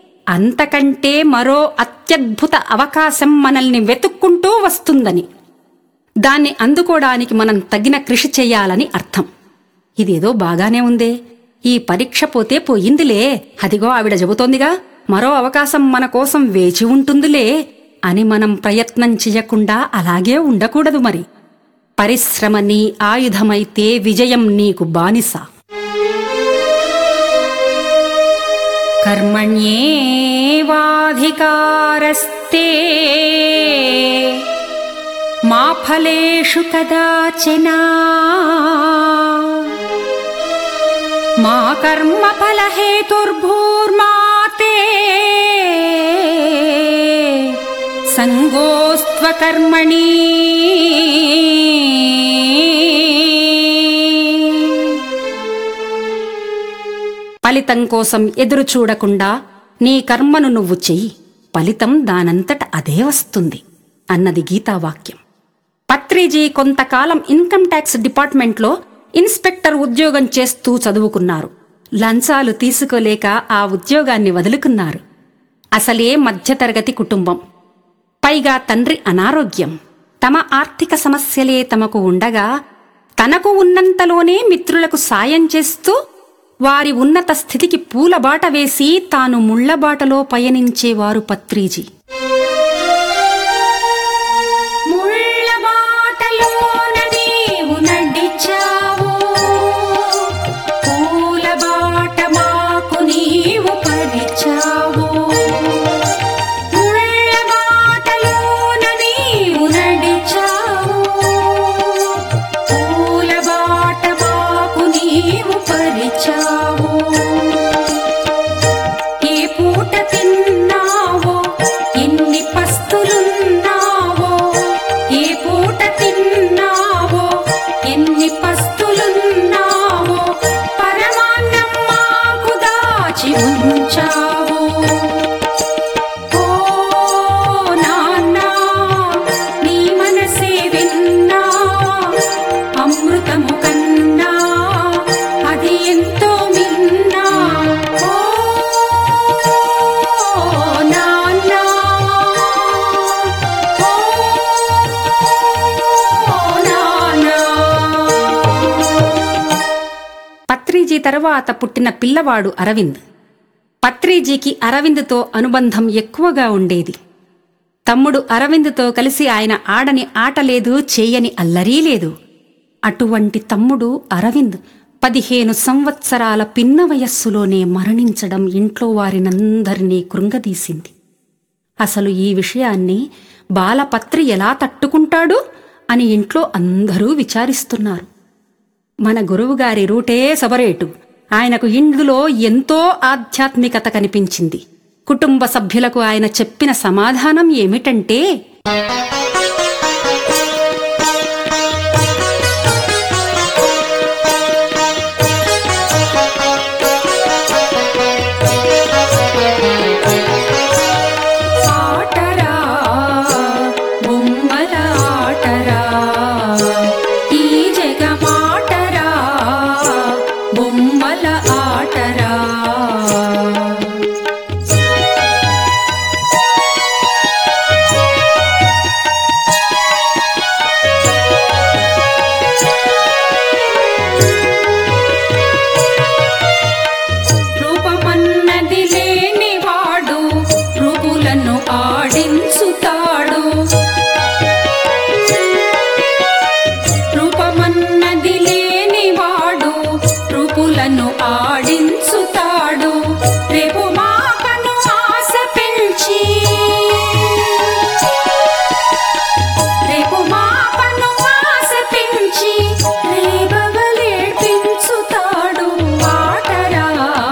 అంతకంటే మరో అత్యద్భుత అవకాశం మనల్ని వెతుక్కుంటూ వస్తుందని దాన్ని అందుకోవడానికి మనం తగిన కృషి చేయాలని అర్థం ఇదేదో బాగానే ఉందే ఈ పరీక్ష పోతే పోయిందిలే అదిగో ఆవిడ చెబుతోందిగా మరో అవకాశం మన కోసం వేచి ఉంటుందిలే అని మనం ప్రయత్నం చెయ్యకుండా అలాగే ఉండకూడదు మరి పరిశ్రమ నీ ఆయుధమైతే విజయం నీకు బానిస కర్మణ్యేవాధికారస్తే మా ఫలేషు కదాచన మా కర్మ ఫలహేతుర్భూర్మాతే సంగోస్త్వకర్మణి ఫలితం కోసం ఎదురు చూడకుండా నీ కర్మను నువ్వు చెయ్యి ఫలితం దానంతట అదే వస్తుంది అన్నది గీతావాక్యం పత్రిజీ కొంతకాలం ఇన్కమ్ ట్యాక్స్ డిపార్ట్మెంట్లో ఇన్స్పెక్టర్ ఉద్యోగం చేస్తూ చదువుకున్నారు లంచాలు తీసుకోలేక ఆ ఉద్యోగాన్ని వదులుకున్నారు అసలే మధ్యతరగతి కుటుంబం పైగా తండ్రి అనారోగ్యం తమ ఆర్థిక సమస్యలే తమకు ఉండగా తనకు ఉన్నంతలోనే మిత్రులకు సాయం చేస్తూ వారి ఉన్నత స్థితికి పూలబాట వేసి తాను ముళ్లబాటలో పయనించేవారు పత్రిజీ ముళ్ళ బాటలోన నీవు నడిచావు పూల బాట మాకు నీవు పరిచావు ముళ్ళ బాటలోన నీవు నడిచావు పూల బాట మాకు నీవు పరిచావు తర్వాత పుట్టిన పిల్లవాడు అరవింద్ పత్రిజీకి అరవింద్తో అనుబంధం ఎక్కువగా ఉండేది తమ్ముడు అరవింద్తో కలిసి ఆయన ఆడని ఆట లేదు చేయని అల్లరీ లేదు అటువంటి తమ్ముడు అరవింద్ పదిహేను సంవత్సరాల పిన్న వయస్సులోనే మరణించడం ఇంట్లో వారినందరినీ కృంగదీసింది అసలు ఈ విషయాన్ని బాలపత్రి ఎలా తట్టుకుంటాడు అని ఇంట్లో అందరూ విచారిస్తున్నారు మన గురువుగారి రూటే సబరేటు ఆయనకు ఇందులో ఎంతో ఆధ్యాత్మికత కనిపించింది కుటుంబ సభ్యులకు ఆయన చెప్పిన సమాధానం ఏమిటంటే ఆటరా బొమ్మల ఆటరా ఈ జగమాటరా బొమ్మల ఆటరా రూపమన్నది లేనివాడు రూపులను ఆడించుతాడు రూపమన్నది లేనివాడు రూపులను ఆడించుతాడు రేపు మాపను ఆశ పెంచి రేపు మాపను ఆశ పెంచి రేపవలేడ్పించుతాడు ఆటరా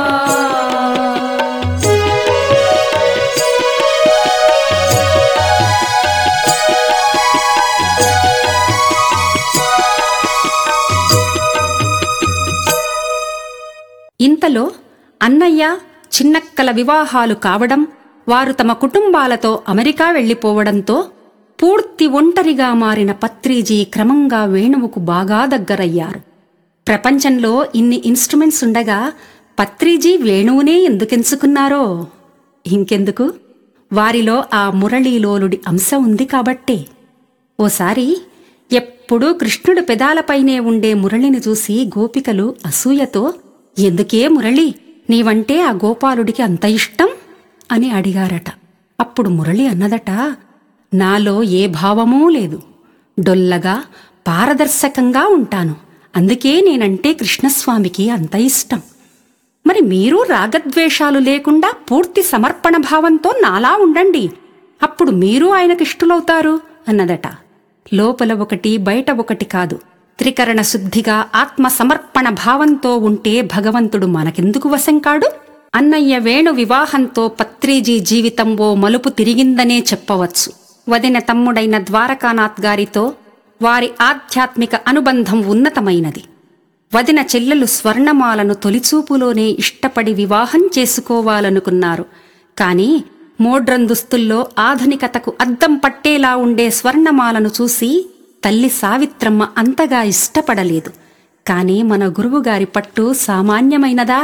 ఇంతలో అన్నయ్య చిన్నక్కల వివాహాలు కావడం వారు తమ కుటుంబాలతో అమెరికా వెళ్లిపోవడంతో పూర్తి ఒంటరిగా మారిన పత్రిజీ క్రమంగా వేణువుకు బాగా దగ్గరయ్యారు ప్రపంచంలో ఇన్ని ఇన్స్ట్రుమెంట్స్ ఉండగా పత్రిజీ వేణువునే ఎందుకెంచుకున్నారో ఇంకెందుకు వారిలో ఆ మురళీలోలుడి అంశ ఉంది కాబట్టే ఓసారి ఎప్పుడూ కృష్ణుడు పెదాలపైనే ఉండే మురళిని చూసి గోపికలు అసూయతో ఎందుకే మురళి నీవంటే ఆ గోపాలుడికి అంత ఇష్టం అని అడిగారట అప్పుడు మురళి అన్నదట నాలో ఏ భావమూ లేదు డొల్లగా పారదర్శకంగా ఉంటాను అందుకే నేనంటే కృష్ణస్వామికి అంత ఇష్టం మరి మీరు రాగద్వేషాలు లేకుండా పూర్తి సమర్పణ భావంతో నాలా ఉండండి అప్పుడు మీరు ఆయనకు ఇష్టలవుతారు అన్నదట లోపల ఒకటి బయట ఒకటి కాదు త్రికరణ శుద్ధిగా ఆత్మ సమర్పణ భావంతో ఉంటే భగవంతుడు మనకెందుకు వశం కాడు అన్నయ్య వేణు వివాహంతో పత్రిజీ జీవితం ఓ మలుపు తిరిగిందనే చెప్పవచ్చు వదిన తమ్ముడైన ద్వారకానాథ్ గారితో వారి ఆధ్యాత్మిక అనుబంధం ఉన్నతమైనది వదిన చెల్లెలు స్వర్ణమాలను తొలిచూపులోనే ఇష్టపడి వివాహం చేసుకోవాలనుకున్నారు కాని మోడ్రన్ దుస్తుల్లో ఆధునికతకు అద్దం పట్టేలా ఉండే స్వర్ణమాలను చూసి తల్లి సావిత్రమ్మ అంతగా ఇష్టపడలేదు కాని మన గురువుగారి పట్టు సామాన్యమైనదా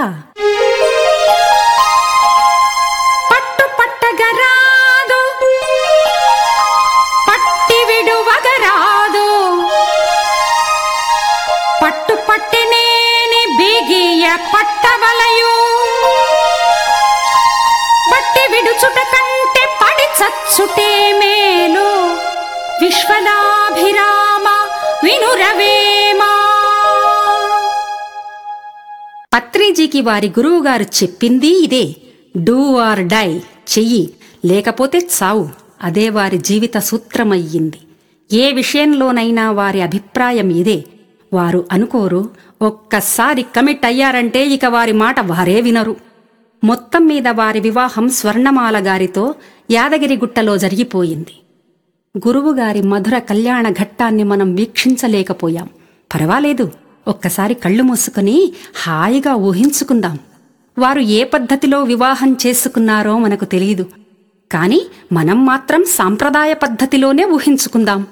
పట్టు పట్టగరాదు పట్టి విడువగరాదు పట్టు పట్టినేని బీగియ పట్టవలయు బట్టి విడుచుట కంటే పడి చచ్చుటే మేలు విశ్వదాభిరామ వినురవేమా పత్రిజీకి వారి గురువుగారు చెప్పింది ఇదే డూ ఆర్ డై చెయ్యి లేకపోతే చావు అదే వారి జీవిత సూత్రమయ్యింది ఏ విషయంలోనైనా వారి అభిప్రాయం ఇదే వారు అనుకోరు ఒక్కసారి కమిట్ అయ్యారంటే ఇక వారి మాట వారే వినరు మొత్తం మీద వారి వివాహం స్వర్ణమాల గారితో యాదగిరిగుట్టలో జరిగిపోయింది గురువుగారి మధుర కళ్యాణ ఘట్టాన్ని మనం వీక్షించలేకపోయాం పర్వాలేదు ఒక్కసారి కళ్ళు మూసుకుని హాయిగా ఊహించుకుందాం వారు ఏ పద్ధతిలో వివాహం చేసుకున్నారో మనకు తెలియదు కాని మనం మాత్రం సాంప్రదాయ పద్ధతిలోనే ఊహించుకుందాం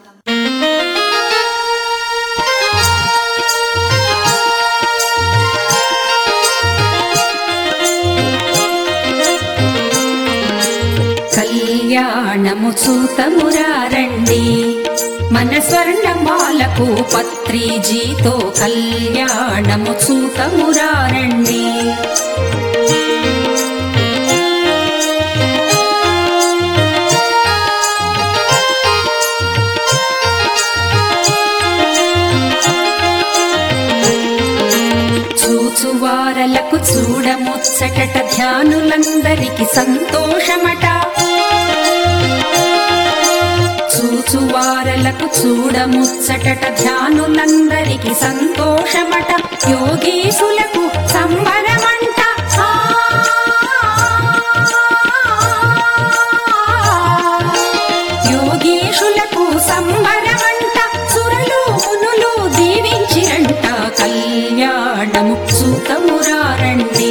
కళ్యాణము చూతమురారండి మన స్వర్ణమాలకు పత్రిజీతో కళ్యాణము చూతమురారండి చూచువారలకు చూడముచ్చటట ధ్యానులందరికి సంతోషమట చూచువారలకు చూడముచ్చటట ధ్యానులందరికి సంతోషమట యోగీసులకు సంబరమంట ఆ. యోగీషులకు సంబరమంట సురలు మునులు దీవించిరంట కళ్యాణము సుతమురారండి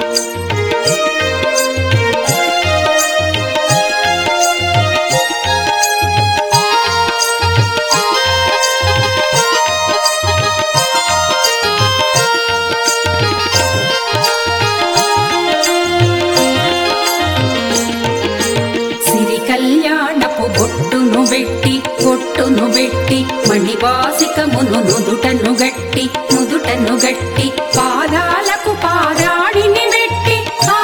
సిరి కళ్యాణపు బొట్టును పెట్టి బొట్టును పెట్టి మణివాసికమును నుదుటను గట్టి నుదుటను గట్టి పాదాలకు పాదాడిని పెట్టి ఆ.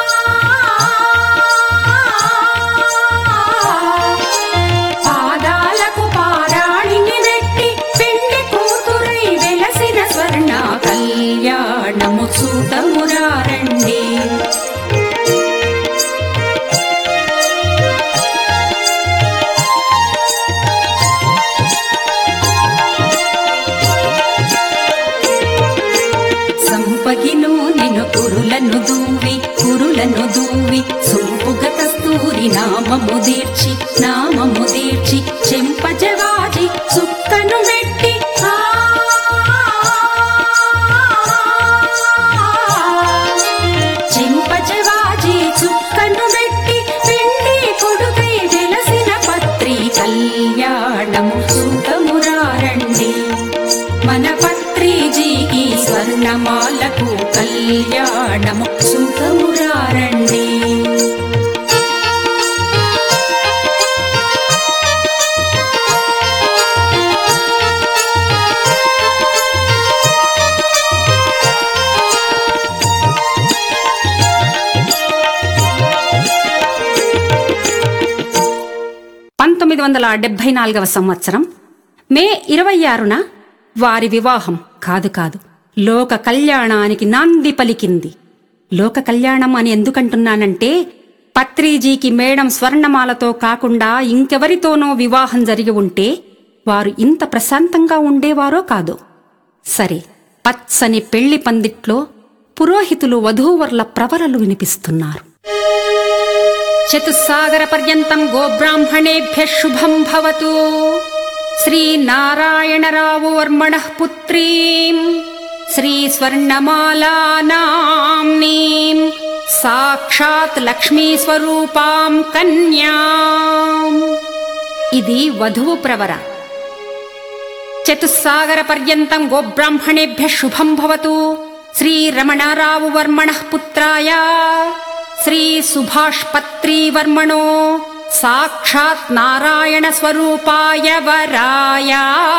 పాదాలకు పాదాడిని పెట్టి పెండి కూతురై వెలసిన స్వర్ణ కళ్యాణము చూతమురారండి సంపగిను నిను కురులను దూవి కురులను దూవి సొంపుగ కస్తూరి నామము దీర్చి నామము దీర్చి చెంపజవాజి చుక్కను మెట్టి ఆ. చెంపజవాజి చుక్కను మెట్టి పిండి కొడుకై వెలసిన పత్రి కళ్యాణము సుతమురారండి మన పత్రిజీకి స్వర్ణమాలకు కళ్యాణము సుఖమురారండి పంతొమ్మిది వందల డెబ్బై నాలుగవ సంవత్సరం మే ఇరవై ఆరున వారి వివాహం కాదు కాదు లోక కళ్యాణానికి నాంది పలికింది లోక కళ్యాణం అని ఎందుకంటున్నానంటే పత్రిజీకి మేడం స్వర్ణమాలతో కాకుండా ఇంకెవరితోనో వివాహం జరిగి ఉంటే వారు ఇంత ప్రశాంతంగా ఉండేవారో కాదు సరే పచ్చని పెళ్లి పందిట్లో పురోహితులు వధూవర్ల ప్రవరలు వినిపిస్తున్నారు చతుస్సాగర పర్యంతం గోబ్రాహ్మణేభ్య శుభం భవతు శ్రీనారాయణరావు వర్మణ పుత్రీం శ్రీ స్వర్ణమాలానాంనీం సాక్షాత్ లక్ష్మీ స్వరూపాం కన్యాం ఇది వధువు ప్రవర చతుస్సాగర పర్యంతం గోబ్రాహ్మణేభ్య శుభం భవతు శ్రీ రమణారావు వర్మణ పుత్రాయ శ్రీ సుభాష్ పత్రీ వర్మణో సాక్షాత్ నారాయణ స్వరూపాయ వరాయ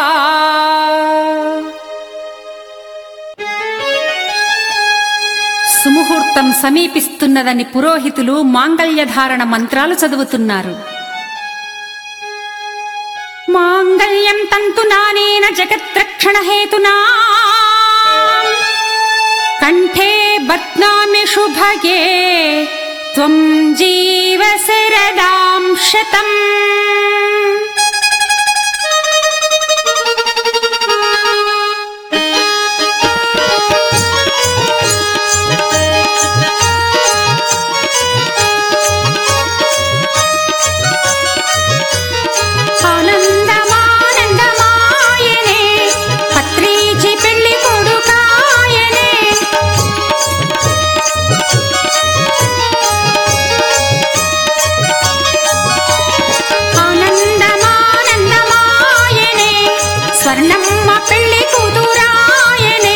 సుముహూర్తం సమీపిస్తున్నదని పురోహితులు మాంగళ్యధారణ మంత్రాలు చదువుతున్నారు మాంగళ్యం తంతునానేన జగత్రక్షణ హేతునా కంఠే బధ్నామి శుభగే త్వం జీవ శరదాం శతం ఆనందమానందమాయనే పత్రీచి పెళ్లి కొడుకాయనే ఆనందమానందమాయనే స్వర్ణమ్మ పెళ్లి కూతురాయనే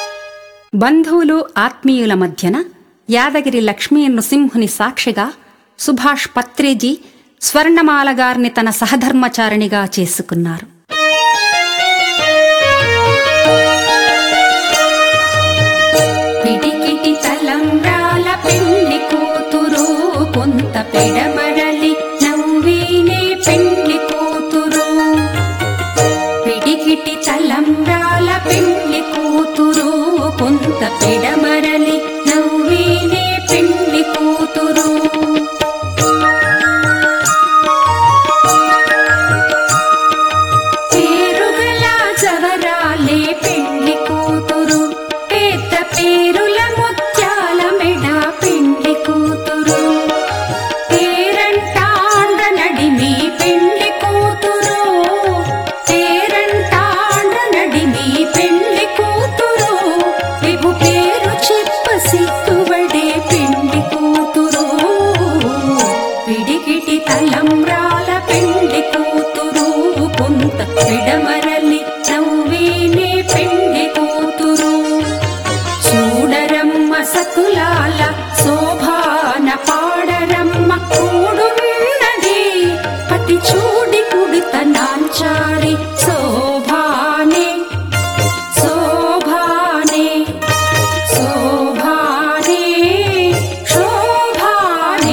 బంధువులు ఆత్మీయుల మధ్యన యాదగిరి లక్ష్మీ నృసింహుని సాక్షిగా సుభాష్ పత్రేజీ స్వర్ణమాల గారిని తన సహధర్మచారిణిగా చేసుకున్నారు పిడికిటి తలంబ్రాల పెళ్లి కూతురు కొంత పెడమరలి నవ్వీనే పెళ్లి కూతురు పిడికిటి తలంబ్రాల పెళ్లి కూతురు కొంత పెడమరలి నవ్వీనే పెళ్లి కూతురు పేరుగల జవరాలే పెళ్లి కూతురు పెద్ద పేరుల ముత్యాల మెడ పెళ్లి కూతురు పేరంటాండ్ర నడిమి పెళ్లి కూతురు పేరంటాండ్ర నడిమి పెళ్లి కూతురు విభు పేరు చెప్ప సిగ్గుబడే పెళ్లి కూతురు పిడికిటి తలంబ్రాల పెళ్లి కూతురు కొంత విడమరలి నవ్వేనే పెళ్లి కూతురు చూడరమ్మ సతులాల శోభాన పాడరమ్మ కూడున్నది పతి చూడి కుడుత నాంచారి శోభానే శోభానే శోభానే శోభానే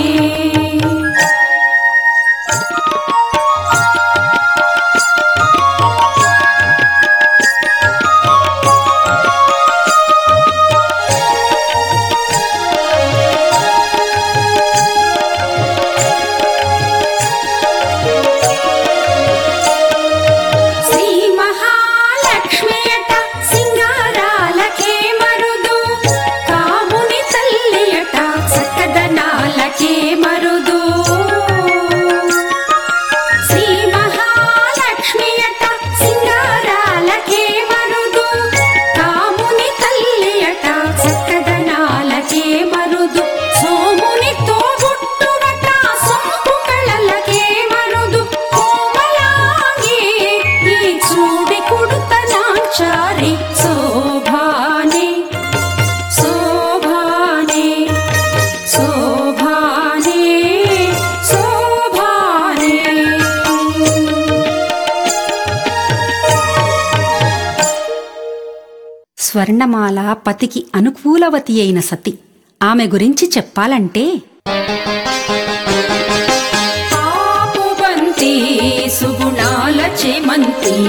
శ్రీ మహాలక్ష్మియట సింగారాలకే మరుదు కాముని తల్లియట సకదనాలకే మరుదు శ్రీ మహాలక్ష్మియట సింగారాలకే మరుదు కాముని తల్లియట సకదనాలకే మరుదు సోముని తోబుట్టువట సొంపు కళలకే మరుదు కోమలాంగి ఈ చూడి కుడుత నాచారి శోభానే శోభానే శోభానే శోభానే స్వర్ణమాల పతికి అనుకూలవతి అయిన సతి ఆమె గురించి చెప్పాలంటే పాపుబంతి సుగుణాల చేమంతి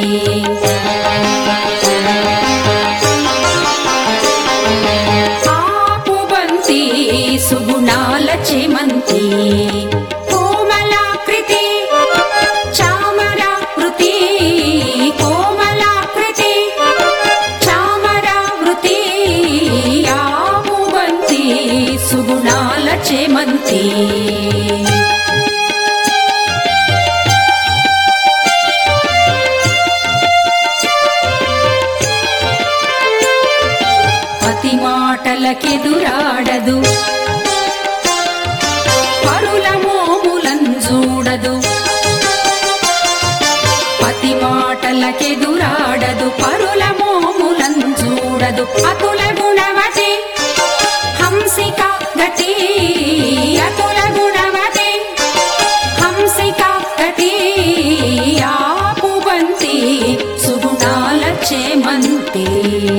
పాపుబంతి సుగుణాల చేమంతి కోమలాకృతి చామరాకృతి కోమలాకృతి చామరావృతి ఆపుబంతి సుగుణాల చేమంతి పతి మాటలకెదురాడదు పరుల మోములంజూడదు పతి మాటలకెదురాడదు పరుల మోములంజూడదు అతుల గుణవతి హంసిక గతి అతుల గుణవతి హంసిక గతి ఆపుబంతి సుగుణాల చేమంతి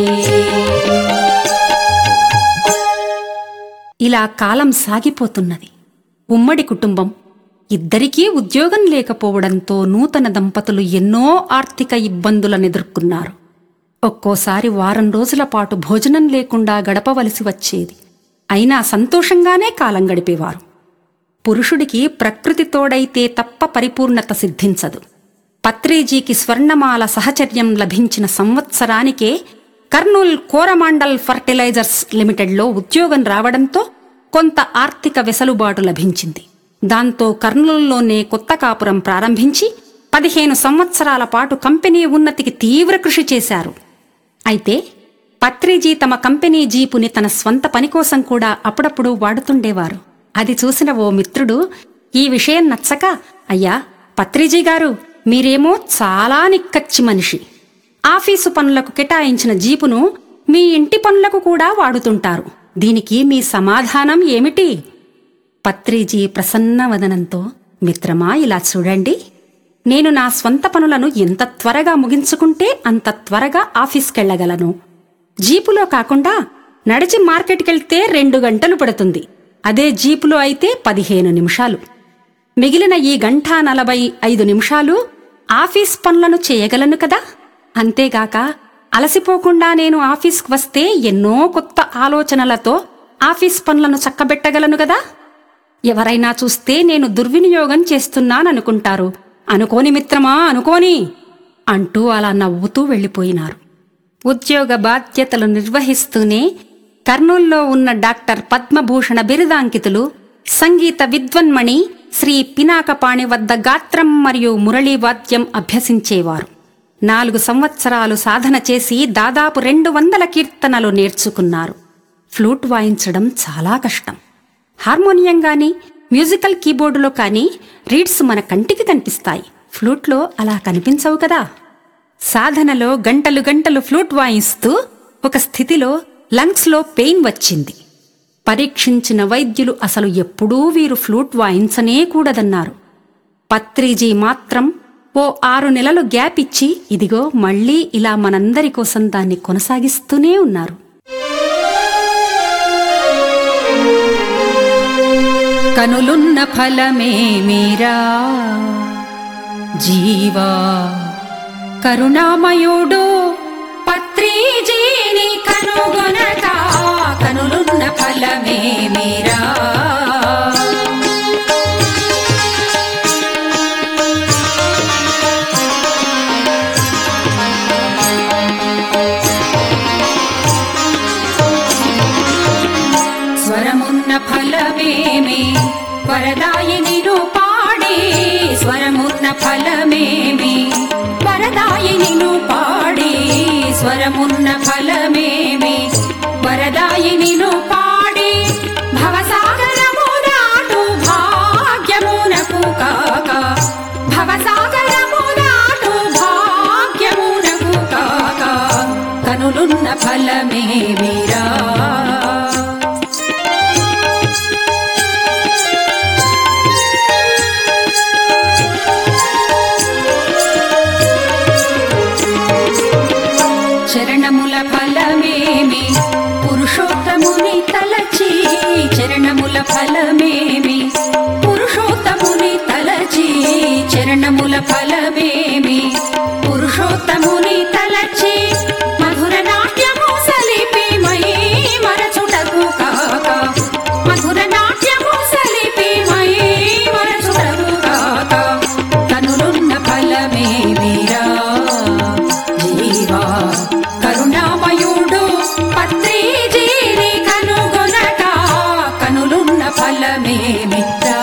ఇలా కాలం సాగిపోతున్నది ఉమ్మడి కుటుంబం ఇద్దరికీ ఉద్యోగం లేకపోవడంతో నూతన దంపతులు ఎన్నో ఆర్థిక ఇబ్బందులను ఎదుర్కొన్నారు ఒక్కోసారి వారం రోజుల పాటు భోజనం లేకుండా గడపవలసి వచ్చేది అయినా సంతోషంగానే కాలం గడిపేవారు పురుషుడికి ప్రకృతి తోడైతే తప్ప పరిపూర్ణత సిద్ధించదు పత్రేజీకి స్వర్ణమాల సహచర్యం లభించిన సంవత్సరానికే కర్నూల్ కోరమాండల్ ఫర్టిలైజర్స్ లిమిటెడ్లో ఉద్యోగం రావడంతో కొంత ఆర్థిక వెసులుబాటు లభించింది దాంతో కర్నూలులోనే కొత్త కాపురం ప్రారంభించి పదిహేను సంవత్సరాల పాటు కంపెనీ ఉన్నతికి తీవ్ర కృషి చేశారు అయితే పత్రిజీ తమ కంపెనీ జీపుని తన స్వంత పని కోసం కూడా అప్పుడప్పుడు వాడుతుండేవారు అది చూసిన ఓ మిత్రుడు ఈ విషయం నచ్చక అయ్యా పత్రిజీ గారు మీరేమో చాలా నిక్కచ్చి మనిషి ఆఫీసు పనులకు కేటాయించిన జీపును మీ ఇంటి పనులకు కూడా వాడుతుంటారు దీనికి మీ సమాధానం ఏమిటి పత్రిజీ ప్రసన్నవదనంతో మిత్రమా ఇలా చూడండి నేను నా స్వంత పనులను ఎంత త్వరగా ముగించుకుంటే అంత త్వరగా ఆఫీస్కెళ్లగలను జీపులో కాకుండా నడిచి మార్కెట్కెళ్తే రెండు గంటలు పడుతుంది అదే జీపులో అయితే పదిహేను నిమిషాలు మిగిలిన ఈ గంట నలభై ఐదు నిమిషాలు ఆఫీస్ పనులను చేయగలను కదా అంతేగాక అలసిపోకుండా నేను ఆఫీస్కు వస్తే ఎన్నో కొత్త ఆలోచనలతో ఆఫీస్ పనులను చక్కబెట్టగలను కదా ఎవరైనా చూస్తే నేను దుర్వినియోగం చేస్తున్నాననుకుంటారు అనుకోని మిత్రమా అనుకోని అంటూ అలా నవ్వుతూ వెళ్ళిపోయినారు ఉద్యోగ బాధ్యతలు నిర్వహిస్తూనే కర్నూల్లో ఉన్న డాక్టర్ పద్మభూషణ బిరుదాంకితులు సంగీత విద్వన్మణి శ్రీ పినాకపాణి వద్ద గాత్రం మరియు మురళీ వాద్యం అభ్యసించేవారు నాలుగు సంవత్సరాలు సాధన చేసి దాదాపు రెండు వందల కీర్తనలు నేర్చుకున్నారు ఫ్లూట్ వాయించడం చాలా కష్టం హార్మోనియం గాని మ్యూజికల్ కీబోర్డులో కానీ రీడ్స్ మన కంటికి కనిపిస్తాయి ఫ్లూట్లో అలా కనిపించవు కదా సాధనలో గంటలు గంటలు ఫ్లూట్ వాయిస్తూ ఒక స్థితిలో లంగ్స్లో పెయిన్ వచ్చింది పరీక్షించిన వైద్యులు అసలు ఎప్పుడూ వీరు ఫ్లూట్ వాయించనే కూడదన్నారు పత్రిజీ మాత్రం ఓ ఆరు నెలలు గ్యాప్ ఇచ్చి ఇదిగో మళ్ళీ ఇలా మనందరి కోసం దాన్ని కొనసాగిస్తూనే ఉన్నారు కనులున్న ఫలమే మీరా జీవా కరుణామయుడు పత్రిజీని కనుగొనక కనులున్న ఫలమే మీరా స్వరమున్న ఫలమేమి వరదాయినిను పాడే స్వరమున్న ఫలమేమి వరదాయినిను పాడే స్వరమున్న ఫలమేమి వరదాయినిను పాడే భవసాగరము దాటు భాగ్యమునకు కాక భవసాగరము దాటు భాగ్యమునకు కాక కనులున్న ఫలమేమిరా చరణముల ఫలమేమి పురుషోత్తముని తలచి చరణముల ఫలమేమి పురుషోత్తముని తలచి చరణముల ఫలమేమి పురుషోత్తముని తలచి మధుర నాట్యము సలిపి మై మరచుటకు కాక మధుర నాట్యము సలిపి మై మరచుటకు కాక కనులున్న ఫలమేమిరా జీవా కరుణామయుడు పత్రిజీని కనుగొనక కనులున్న ఫలమేమిరా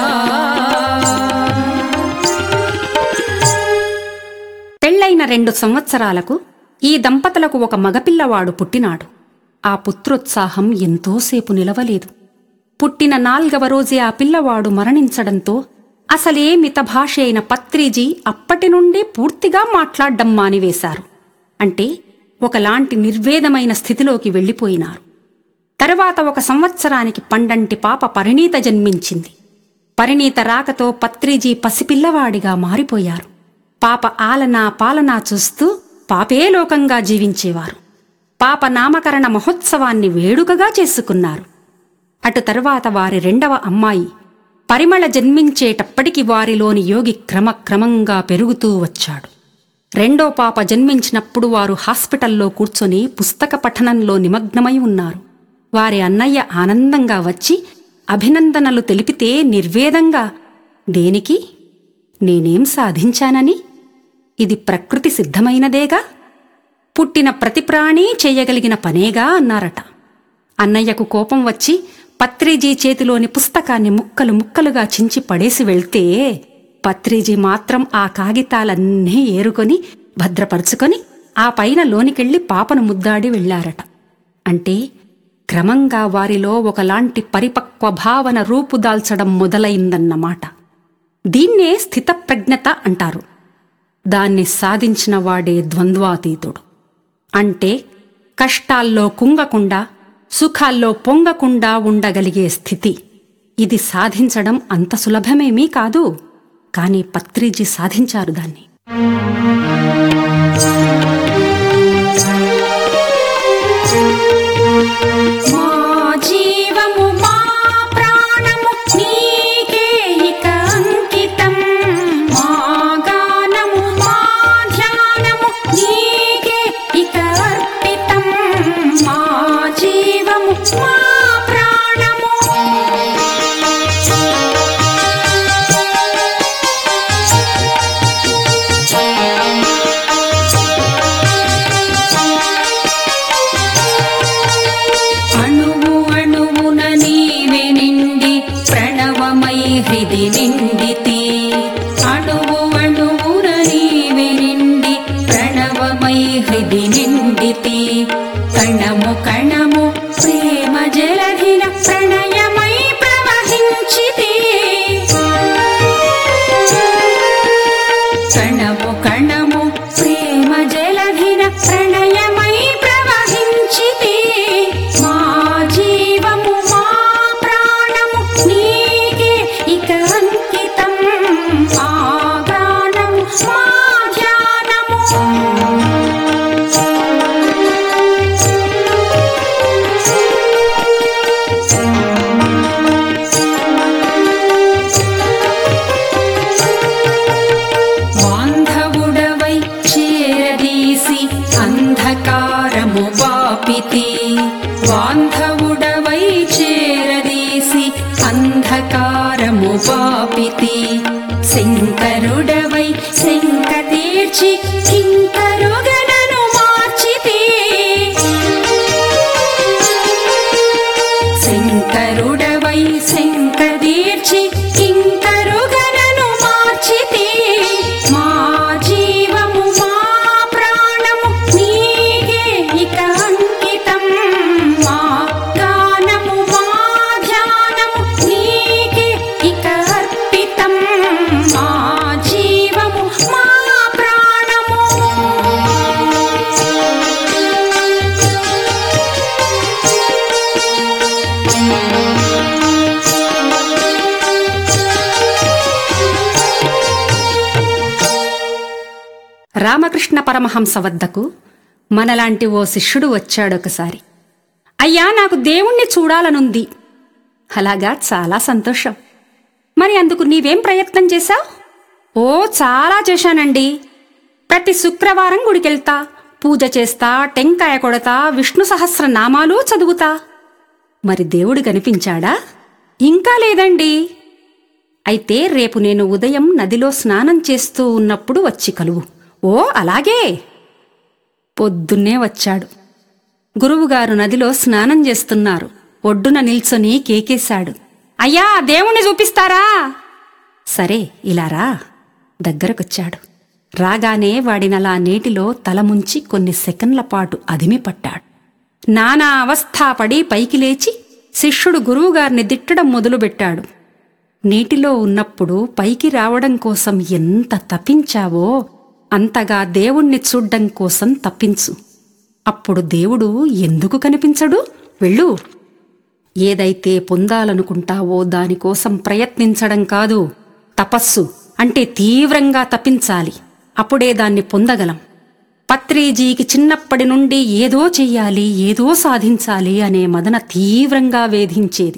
పెళ్లైన రెండు సంవత్సరాలకు ఈ దంపతులకు ఒక మగపిల్లవాడు పుట్టినాడు ఆ పుత్రోత్సాహం ఎంతోసేపు నిలవలేదు పుట్టిన నాల్గవ రోజే ఆ పిల్లవాడు మరణించడంతో అసలే మితభాష అయిన పత్రిజీ అప్పటి నుండి పూర్తిగా మాట్లాడ్డం మానివేశారు అంటే ఒకలాంటి నిర్వేదమైన స్థితిలోకి వెళ్ళిపోయినారు తరువాత ఒక సంవత్సరానికి పండంటి పాప పరిణీత జన్మించింది పరిణీత రాకతో పత్రిజీ పసిపిల్లవాడిగా మారిపోయారు పాప ఆలనా పాలనా చూస్తూ పాపే లోకంగా జీవించేవారు పాప నామకరణ మహోత్సవాన్ని వేడుకగా చేసుకున్నారు అటు తరువాత వారి రెండవ అమ్మాయి పరిమళ జన్మించేటప్పటికి వారిలోని యోగి క్రమక్రమంగా పెరుగుతూ వచ్చాడు రెండో పాప జన్మించినప్పుడు వారు హాస్పిటల్లో కూర్చొని పుస్తక పఠనంలో నిమగ్నమై ఉన్నారు వారి అన్నయ్య ఆనందంగా వచ్చి అభినందనలు తెలిపితే నిర్వేదంగా దేనికి నేనేం సాధించానని ఇది ప్రకృతి సిద్ధమైనదేగా పుట్టిన ప్రతి ప్రాణి చేయగలిగిన పనేగా అన్నారట అన్నయ్యకు కోపం వచ్చి పత్రిజీ చేతిలోని పుస్తకాన్ని ముక్కలు ముక్కలుగా చించి పడేసి వెళ్తే పత్రిజీ మాత్రం ఆ కాగితాలన్నీ ఏరుకొని భద్రపరుచుకొని ఆ పైన లోనికెళ్లి పాపను ముద్దాడి వెళ్లారట అంటే క్రమంగా వారిలో ఒకలాంటి పరిపక్వ భావన రూపుదాల్చడం మొదలైందన్నమాట దీన్నే స్థితప్రజ్ఞత అంటారు దాన్ని సాధించిన వాడే ద్వంద్వాతీతుడు అంటే కష్టాల్లో కుంగకుండా సుఖాల్లో పొంగకుండా ఉండగలిగే స్థితి ఇది సాధించడం అంత సులభమేమీ కాదు కాని పత్రిజీ సాధించారు దాన్ని మా జీవము మా ప్రాణము నీకే ఇక అంకితం మా గానము మా ధ్యానము నీకే ఇక అర్పితం మా జీవము మా ప్రాణము అణువు అణువున నీవే నిండి ప్రణవమై హృది నిండితి అణువు అణువున నీవే నిండి ప్రణవమై హృది నిండితి కణము కణము ప్రేమ జలధిన ప్రణయమై ప్రవహించితి కణము కణము ప్రేమ జలధిన ప్రణయమై ప్రవహించితి మా జీవము మా ప్రాణము నీకే ఇక అంకితం మా ప్రాణము మా ధ్యానము బాంధవుడవై చేరదీసి అంధకారము వాపితి బాంధవుడవై చేరదీసి అంధకారము వాపితి శంకరుడవై శంక తీర్చి కింకరుగనను మార్చితి శంకరుడవై శంక తీర్చి కింకరుగనను మార్చితి మా జీవము మా ప్రాణము నీకే ఇక అంకితం మా గానము మా ధ్యానము నీకే ఇక అర్పితం మా జీవము మా ప్రాణము రామకృష్ణ పరమహంస వద్దకు మనలాంటి ఓ శిష్యుడు వచ్చాడొకసారి అయ్యా నాకు దేవుణ్ణి చూడాలనుంది అలాగా చాలా సంతోషం మరి అందుకు నీవేం ప్రయత్నం చేశావు ఓ చాలా చేశానండి ప్రతి శుక్రవారం గుడికెళ్తా పూజ చేస్తా టెంకాయ కొడతా విష్ణు సహస్ర నామాలు చదువుతా మరి దేవుడు కనిపించాడా ఇంకా లేదండి అయితే రేపు నేను ఉదయం నదిలో స్నానం చేస్తూ ఉన్నప్పుడు వచ్చి కలువు ఓ అలాగే పొద్దున్నే వచ్చాడు గురువుగారు నదిలో స్నానం చేస్తున్నారు ఒడ్డున నిల్చొని కేకేశాడు అయ్యా దేవుణ్ణి చూపిస్తారా సరే ఇలా రా దగ్గరకొచ్చాడు రాగానే వాడినలా నీటిలో తల ముంచి కొన్ని సెకండ్ల పాటు అదిమి పట్టాడు నానా అవస్థాపడి పైకి లేచి శిష్యుడు గురువుగారిని దిట్టడం మొదలుపెట్టాడు నీటిలో ఉన్నప్పుడు పైకి రావడం కోసం ఎంత తప్పించావో అంతగా దేవుణ్ణి చూడ్డం కోసం తప్పించు అప్పుడు దేవుడు ఎందుకు కనిపించడు వెళ్ళు ఏదైతే పొందాలనుకుంటావో దానికోసం ప్రయత్నించడం కాదు తపస్సు అంటే తీవ్రంగా తప్పించాలి అప్పుడే దాన్ని పొందగలం పత్రిజీకి చిన్నప్పటి నుండి ఏదో చెయ్యాలి ఏదో సాధించాలి అనే మదన తీవ్రంగా వేధించేది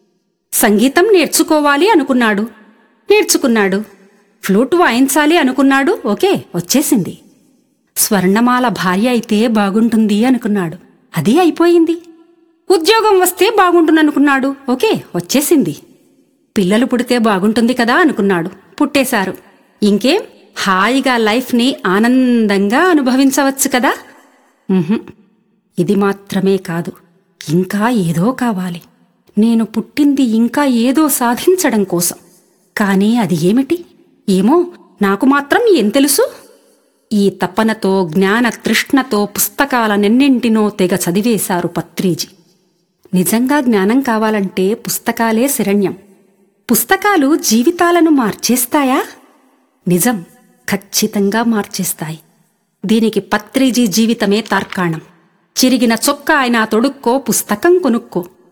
సంగీతం నేర్చుకోవాలి అనుకున్నాడు నేర్చుకున్నాడు ఫ్లూట్ వాయించాలి అనుకున్నాడు ఓకే వచ్చేసింది స్వర్ణమాల భార్య అయితే బాగుంటుంది అనుకున్నాడు అది అయిపోయింది ఉద్యోగం వస్తే బాగుంటుందనుకున్నాడు ఓకే వచ్చేసింది పిల్లలు పుడితే బాగుంటుంది కదా అనుకున్నాడు పుట్టేశారు ఇంకేం హాయిగా లైఫ్ని ఆనందంగా అనుభవించవచ్చు కదా ఉహుం. ఇది మాత్రమే కాదు ఇంకా ఏదో కావాలి నేను పుట్టింది ఇంకా ఏదో సాధించడం కోసం కానీ అది ఏమిటి ఏమో నాకు మాత్రం ఏం తెలుసు ఈ తపనతో జ్ఞాన తృష్ణతో పుస్తకాలనెన్నింటినో తెగ చదివేశారు పత్రిజీ నిజంగా జ్ఞానం కావాలంటే పుస్తకాలే శరణ్యం పుస్తకాలు జీవితాలను మార్చేస్తాయా నిజం ఖచ్చితంగా మార్చేస్తాయి దీనికి పత్రిజీ జీవితమే తార్కాణం చిరిగిన చొక్కా అయినా తొడుక్కో పుస్తకం కొనుక్కో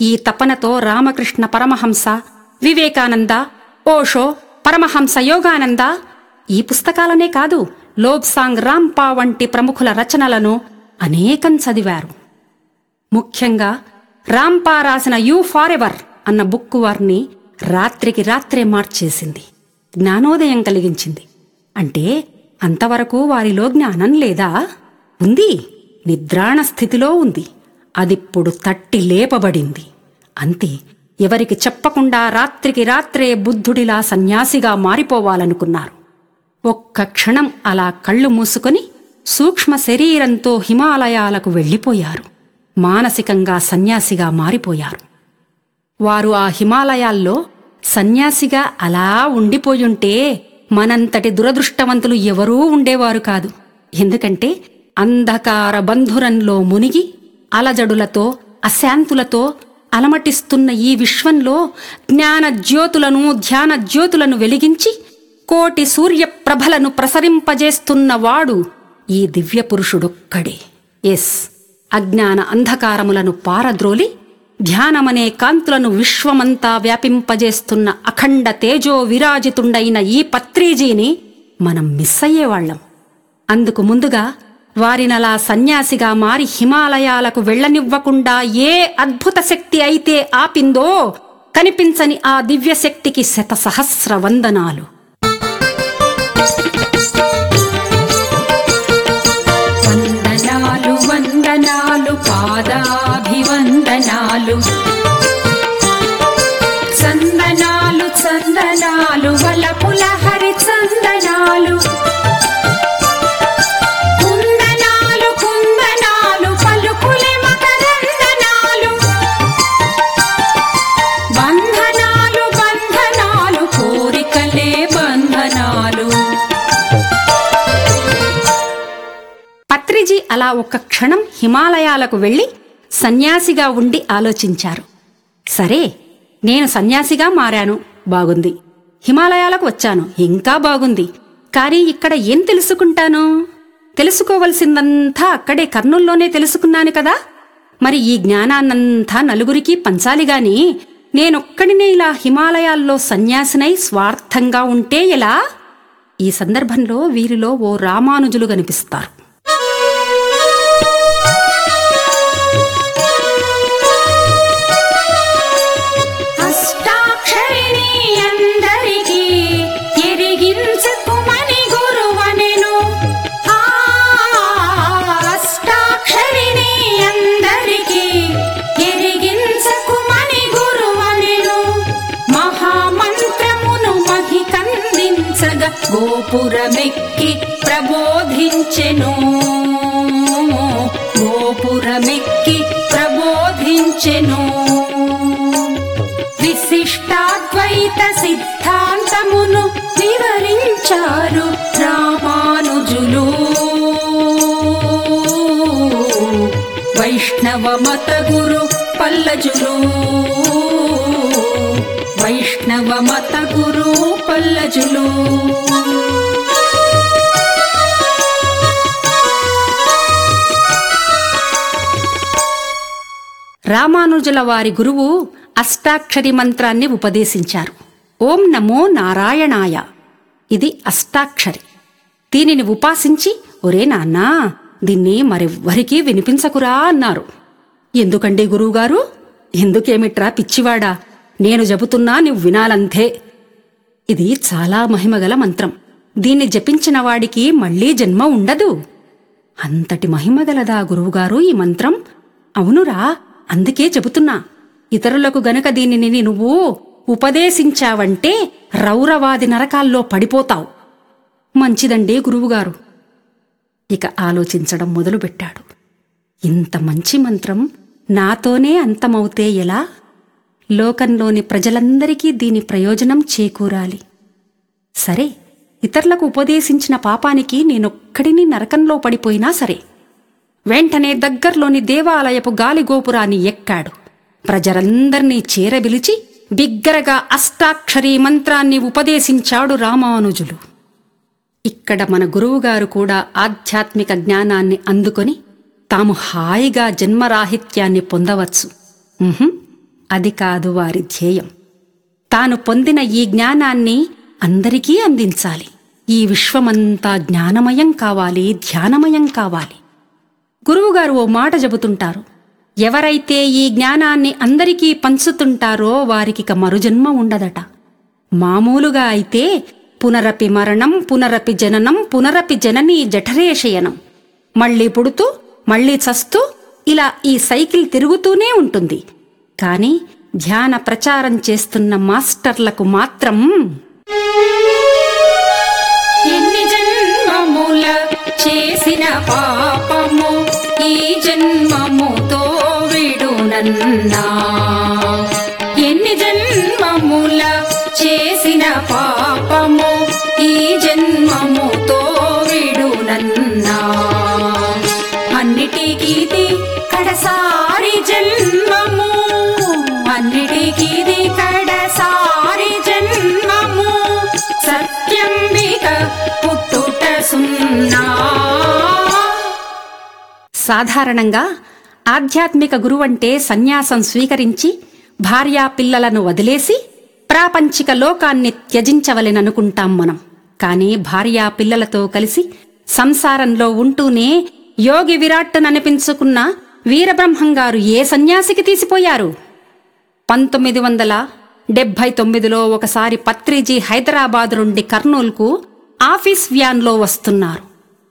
ఈ తపనతో రామకృష్ణ పరమహంస వివేకానంద ఓషో పరమహంస యోగానంద ఈ పుస్తకాలనే కాదు లోబ్సాంగ్ రాంపా వంటి ప్రముఖుల రచనలను అనేకం చదివారు ముఖ్యంగా రాంపా రాసిన యూ ఫార్ ఎవర్ అన్న బుక్ వారిని రాత్రికి రాత్రే మార్చేసింది జ్ఞానోదయం కలిగించింది అంటే అంతవరకు వారిలో జ్ఞానం లేదా ఉంది నిద్రాణ స్థితిలో ఉంది అదిప్పుడు తట్టి లేపబడింది అంతే ఎవరికి చెప్పకుండా రాత్రికి రాత్రే బుద్ధుడిలా సన్యాసిగా మారిపోవాలనుకున్నారు ఒక్క క్షణం అలా కళ్ళు మూసుకొని సూక్ష్మ శరీరంతో హిమాలయాలకు వెళ్ళిపోయారు మానసికంగా సన్యాసిగా మారిపోయారు వారు ఆ హిమాలయాల్లో సన్యాసిగా అలా ఉండిపోయుంటే మనంతటి దురదృష్టవంతులు ఎవరూ ఉండేవారు కాదు ఎందుకంటే అంధకార బంధురంలో మునిగి అలజడులతో అశాంతులతో అలమటిస్తున్న ఈ విశ్వంలో జ్ఞాన జ్యోతులను ధ్యాన జ్యోతులను వెలిగించి కోటి సూర్యప్రభలను ప్రసరింపజేస్తున్న వాడు ఈ దివ్య పురుషుడొక్కడే ఎస్ అజ్ఞాన అంధకారములను పారద్రోలి ధ్యానమనే కాంతులను విశ్వమంతా వ్యాపింపజేస్తున్న అఖండ తేజో విరాజితుండైన ఈ పత్రీజీని మనం మిస్ అయ్యేవాళ్లం అందుకు ముందుగా వారినలా సన్యాసిగా మారి హిమాలయాలకు వెళ్ళనివ్వకుండా ఏ అద్భుత శక్తి అయితే ఆపిందో కనిపించని ఆ దివ్యశక్తికి శత సహస్ర వందనాలు వందనాలు వందనాలు పాదాభివందనాలు చందనాలు చందనాలు వలపుల హరి చందనాలు కుందనాలు కుందనాలు పలుకులే మకరందనాలు బంధనాలు బంధనాలు కోరికలే బంధనాలు పత్రిజీ అలా ఒక్క క్షణం హిమాలయాలకు వెళ్లి సన్యాసిగా ఉండి ఆలోచించారు సరే నేను సన్యాసిగా మారాను బాగుంది హిమాలయాలకు వచ్చాను ఇంకా బాగుంది కానీ ఇక్కడ ఏం తెలుసుకుంటాను తెలుసుకోవలసిందంతా అక్కడే కర్నూల్లోనే తెలుసుకున్నాను కదా మరి ఈ జ్ఞానాన్నంతా నలుగురికి పంచాలి గాని నేనొక్కడినే ఇలా హిమాలయాల్లో సన్యాసినై స్వార్థంగా ఉంటే ఎలా ఈ సందర్భంలో వీరిలో ఓ రామానుజులు కనిపిస్తారు అష్టాక్షరిని అందరికీ ఎరిగించకుమని గురువనెను ఆ అష్టాక్షరిని అందరికీ ఎరిగించకుమని గురువనెను మహామంత్రమును మహికందించగా గోపురమెక్కి ప్రబోధించెను గోపురమెక్కి ప్రబోధించెను విశిష్టాద్వైత సిద్ధాంతమును వివరించారు రామానుజులు వైష్ణవ మత గురు పల్లజులు వైష్ణవ మత గురు పల్లజులు రామానుజుల వారి గురువు అష్టాక్షరి మంత్రాన్ని ఉపదేశించారు ఓం నమో నారాయణాయ ఇది అష్టాక్షరి దీనిని ఉపాసించి ఒరే నాన్నా దీన్ని మరెవ్వరికీ వినిపించకురా అన్నారు ఎందుకండి గురువుగారు ఎందుకేమిట్రా పిచ్చివాడా నేను చెబుతున్నా నువ్వు వినాలంతే ఇది చాలా మహిమగల మంత్రం దీన్ని జపించిన వాడికి మళ్ళీ జన్మ ఉండదు అంతటి మహిమగలదా గురువుగారు ఈ మంత్రం అవునురా అందుకే చెబుతున్నా ఇతరులకు గనక దీనిని నువ్వు ఉపదేశించావంటే రౌరవాది నరకాల్లో పడిపోతావు మంచిదండి గురువుగారు ఇక ఆలోచించడం మొదలుపెట్టాడు ఇంత మంచి మంత్రం నాతోనే అంతమవుతే ఎలా లోకంలోని ప్రజలందరికీ దీని ప్రయోజనం చేకూరాలి సరే ఇతరులకు ఉపదేశించిన పాపానికి నేనొక్కడిని నరకంలో పడిపోయినా సరే వెంటనే దగ్గర్లోని దేవాలయపు గాలిగోపురాన్ని ఎక్కాడు ప్రజలందర్నీ చేరబిలిచి బిగ్గరగా అష్టాక్షరీ మంత్రాన్ని ఉపదేశించాడు రామానుజులు ఇక్కడ మన గురువుగారు కూడా ఆధ్యాత్మిక జ్ఞానాన్ని అందుకొని తాము హాయిగా జన్మరాహిత్యాన్ని పొందవచ్చు ఉహుం, అది కాదు వారి ధ్యేయం తాను పొందిన ఈ జ్ఞానాన్ని అందరికీ అందించాలి ఈ విశ్వమంతా జ్ఞానమయం కావాలి ధ్యానమయం కావాలి గురువుగారు ఓ మాట చెబుతుంటారు ఎవరైతే ఈ జ్ఞానాన్ని అందరికీ పంచుతుంటారో వారికిక మరుజన్మ ఉండదట మామూలుగా అయితే పునరపి మరణం పునరపి జననం పునరపి జననీ జఠరేషయనం మళ్ళీ పుడుతూ మళ్ళీ చస్తూ ఇలా ఈ సైకిల్ తిరుగుతూనే ఉంటుంది కాని ధ్యాన ప్రచారం చేస్తున్న మాస్టర్లకు మాత్రం ఎన్ని జన్మముల చేసిన పాపము ఈ జన్మముతో విడునన్నా ఎన్ని జన్మముల చేసిన పాపము ఈ జన్మముతో విడునన్నా అన్నిటికీ ఇది కడసారి జన్మము అన్నిటికీ ఇది కడసారి జన్మము సత్యంబిక పుట్టుట సున్నా సాధారణంగా ఆధ్యాత్మిక గురువంటే సన్యాసం స్వీకరించి భార్యా పిల్లలను వదిలేసి ప్రాపంచిక లోకాన్ని త్యజించవలెననుకుంటాం మనం కాని భార్యా పిల్లలతో కలిసి సంసారంలో ఉంటూనే యోగి విరాట్టుననిపించుకున్న వీరబ్రహ్మంగారు ఏ సన్యాసికి తీసిపోయారు పంతొమ్మిది వందల డెబ్భై తొమ్మిదిలో ఒకసారి పత్రిజీ హైదరాబాద్ నుండి కర్నూల్కు ఆఫీస్ వ్యాన్లో వస్తున్నారు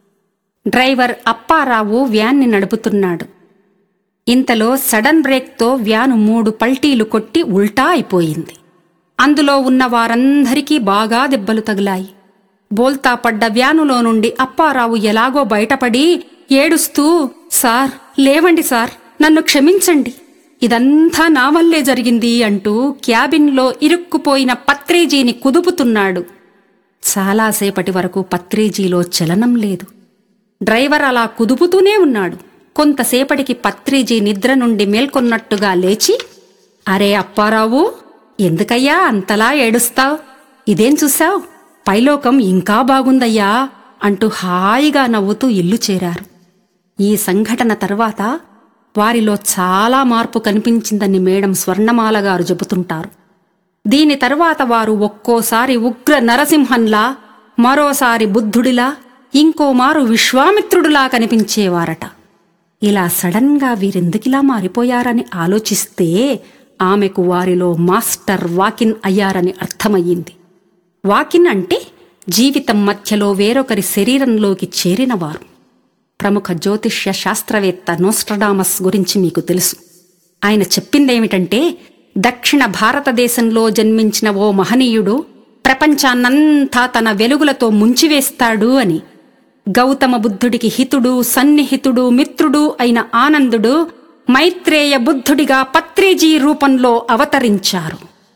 డ్రైవర్ అప్పారావు వ్యాన్ని నడుపుతున్నాడు ఇంతలో సడన్ బ్రేక్తో వ్యాను మూడు పల్టీలు కొట్టి ఉల్టా అయిపోయింది అందులో ఉన్న వారందరికీ బాగా దెబ్బలు తగిలాయి బోల్తా పడ్డ వ్యానులో నుండి అప్పారావు ఎలాగో బయటపడి ఏడుస్తూ సార్ లేవండి సార్ నన్ను క్షమించండి ఇదంతా నా వల్లే జరిగింది అంటూ క్యాబిన్లో ఇరుక్కుపోయిన పత్రిజీని కుదుపుతున్నాడు చాలాసేపటి వరకు పత్రిజీలో చలనం లేదు డ్రైవర్ అలా కుదుపుతూనే ఉన్నాడు కొంతసేపటికి పత్రిజీ నిద్ర నుండి మేల్కొన్నట్టుగా లేచి అరే అప్పారావు ఎందుకయ్యా అంతలా ఏడుస్తావ్ ఇదేం చూశావ్ పైలోకం ఇంకా బాగుందయ్యా అంటూ హాయిగా నవ్వుతూ ఇల్లు చేరారు ఈ సంఘటన తర్వాత వారిలో చాలా మార్పు కనిపించిందని మేడం స్వర్ణమాల గారు చెబుతుంటారు దీని తరువాత వారు ఒక్కోసారి ఉగ్ర నరసింహంలా మరోసారి బుద్ధుడిలా ఇంకో మారు విశ్వామిత్రుడిలా కనిపించేవారట ఇలా సడన్గా వీరెందుకిలా మారిపోయారని ఆలోచిస్తే ఆమెకు వారిలో మాస్టర్ వాకిన్ అయ్యారని అర్థమయ్యింది వాకిన్ అంటే జీవితం మధ్యలో వేరొకరి శరీరంలోకి చేరినవారు ప్రముఖ జ్యోతిష్య శాస్త్రవేత్త నోస్ట్రడామస్ గురించి మీకు తెలుసు ఆయన చెప్పిందేమిటంటే దక్షిణ భారతదేశంలో జన్మించిన ఓ మహనీయుడు ప్రపంచాన్నంతా తన వెలుగులతో ముంచివేస్తాడు అని గౌతమ బుద్ధుడికి హితుడు సన్నిహితుడు మిత్రుడు అయిన ఆనందుడు మైత్రేయ బుద్ధుడిగా పత్రిజీ రూపంలో అవతరించారు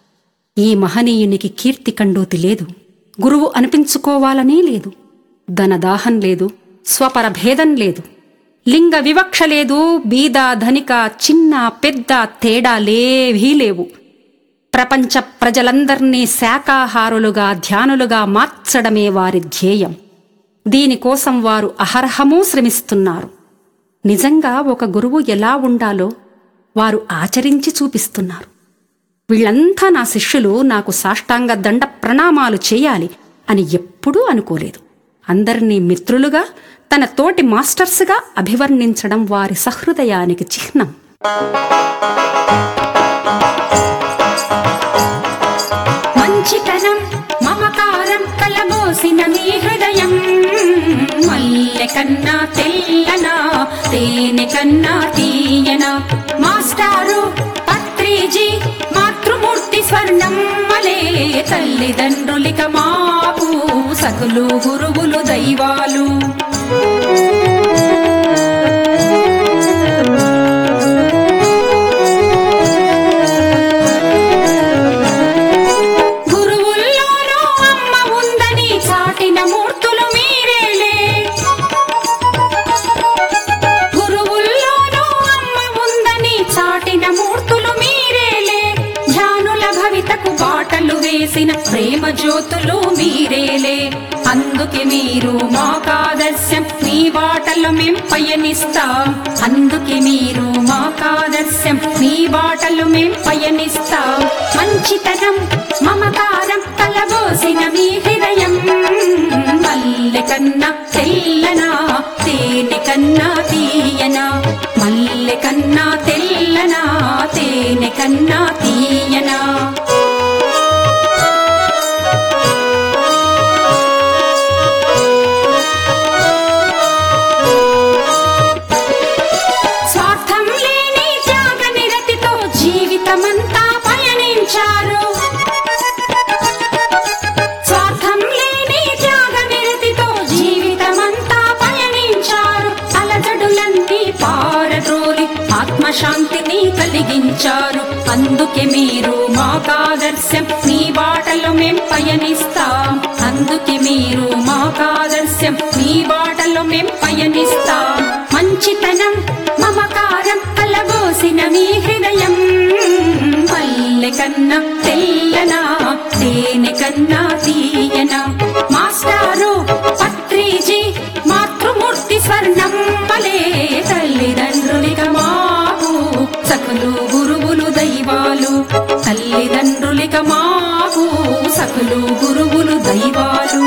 ఈ మహనీయునికి కీర్తి కండూతి లేదు గురువు అనిపించుకోవాలనీ లేదు ధనదాహం లేదు స్వపర భేదం లేదు లింగ వివక్ష లేదు బీద ధనిక చిన్న పెద్ద తేడాలేవీ లేవు ప్రపంచ ప్రజలందర్నీ శాకాహారులుగా ధ్యానులుగా మార్చడమే వారి ధ్యేయం దీనికోసం వారు అహర్హమూ శ్రమిస్తున్నారు నిజంగా ఒక గురువు ఎలా ఉండాలో వారు ఆచరించి చూపిస్తున్నారు వీళ్ళంతా నా శిష్యులు నాకు సాష్టాంగ దండ ప్రణామాలు చేయాలి అని ఎప్పుడూ అనుకోలేదు అందరినీ మిత్రులుగా తన తోటి మాస్టర్స్గా అభివర్ణించడం వారి సహృదయానికి చిహ్నం మంచితనం మమకారం కలబోసిన మీ హృదయం మల్లె కన్నా తెల్లనా తేనె కన్నా తీయనా మాస్టారు పత్రిజీ మాతృమూర్తి స్వర్ణం మలే తల్లిదండ్రులిక మాకు సకులు గురువులు దైవాలు గురువుల్లోనూ అమ్మ ఉందని చాటిన మూర్తులు మీరేలే గురువుల్లోనూ అమ్మ ఉందని చాటిన మూర్తులు మీరేలే ధ్యానుల భవితకు బాటలు వేసిన ప్రేమ జ్యోతులు మీరేలే అందుకే మీరు మాకాదర్శం మీ బాటలో మేం పయనిస్తాం అందుకే మీరు మాకాదర్శం మీ బాటలో మేం పయనిస్తాం మంచితనం మమకారం కలబోసిన మీ హృదయం మల్లె కన్నా తెల్లనా తేనె కన్నా తీయనా మల్లె కన్నా తెల్లనా తేనె కన్నా తీయనా స్వార్థం లేని త్యాగ నిరతితో జీవితమంతా పయనించారు స్వార్థం లేని త్యాగ నిరతితో జీవితమంతా పయనించారు అలజడులన్నీ పారద్రోలి ఆత్మశాంతిని కలిగించారు అందుకే మీరు మాకాదర్శం మీ బాటలో మేం పయనిస్తాం అందుకే మీరు మాకాదర్శం మీ బాటలో మేం పయనిస్తాం మంచితనం మమకారం కలబోసిన మీ హృదయం పల్లె కన్నా తెల్లనా తేనె కన్నా తీయనా మాస్టారు పత్రిజీ మాతృమూర్తి స్వర్ణం వలే తల్లిదండ్రులిక మాకు సకులు గురువులు దైవాలు తల్లిదండ్రులిక మాకు సకులు గురువులు దైవాలు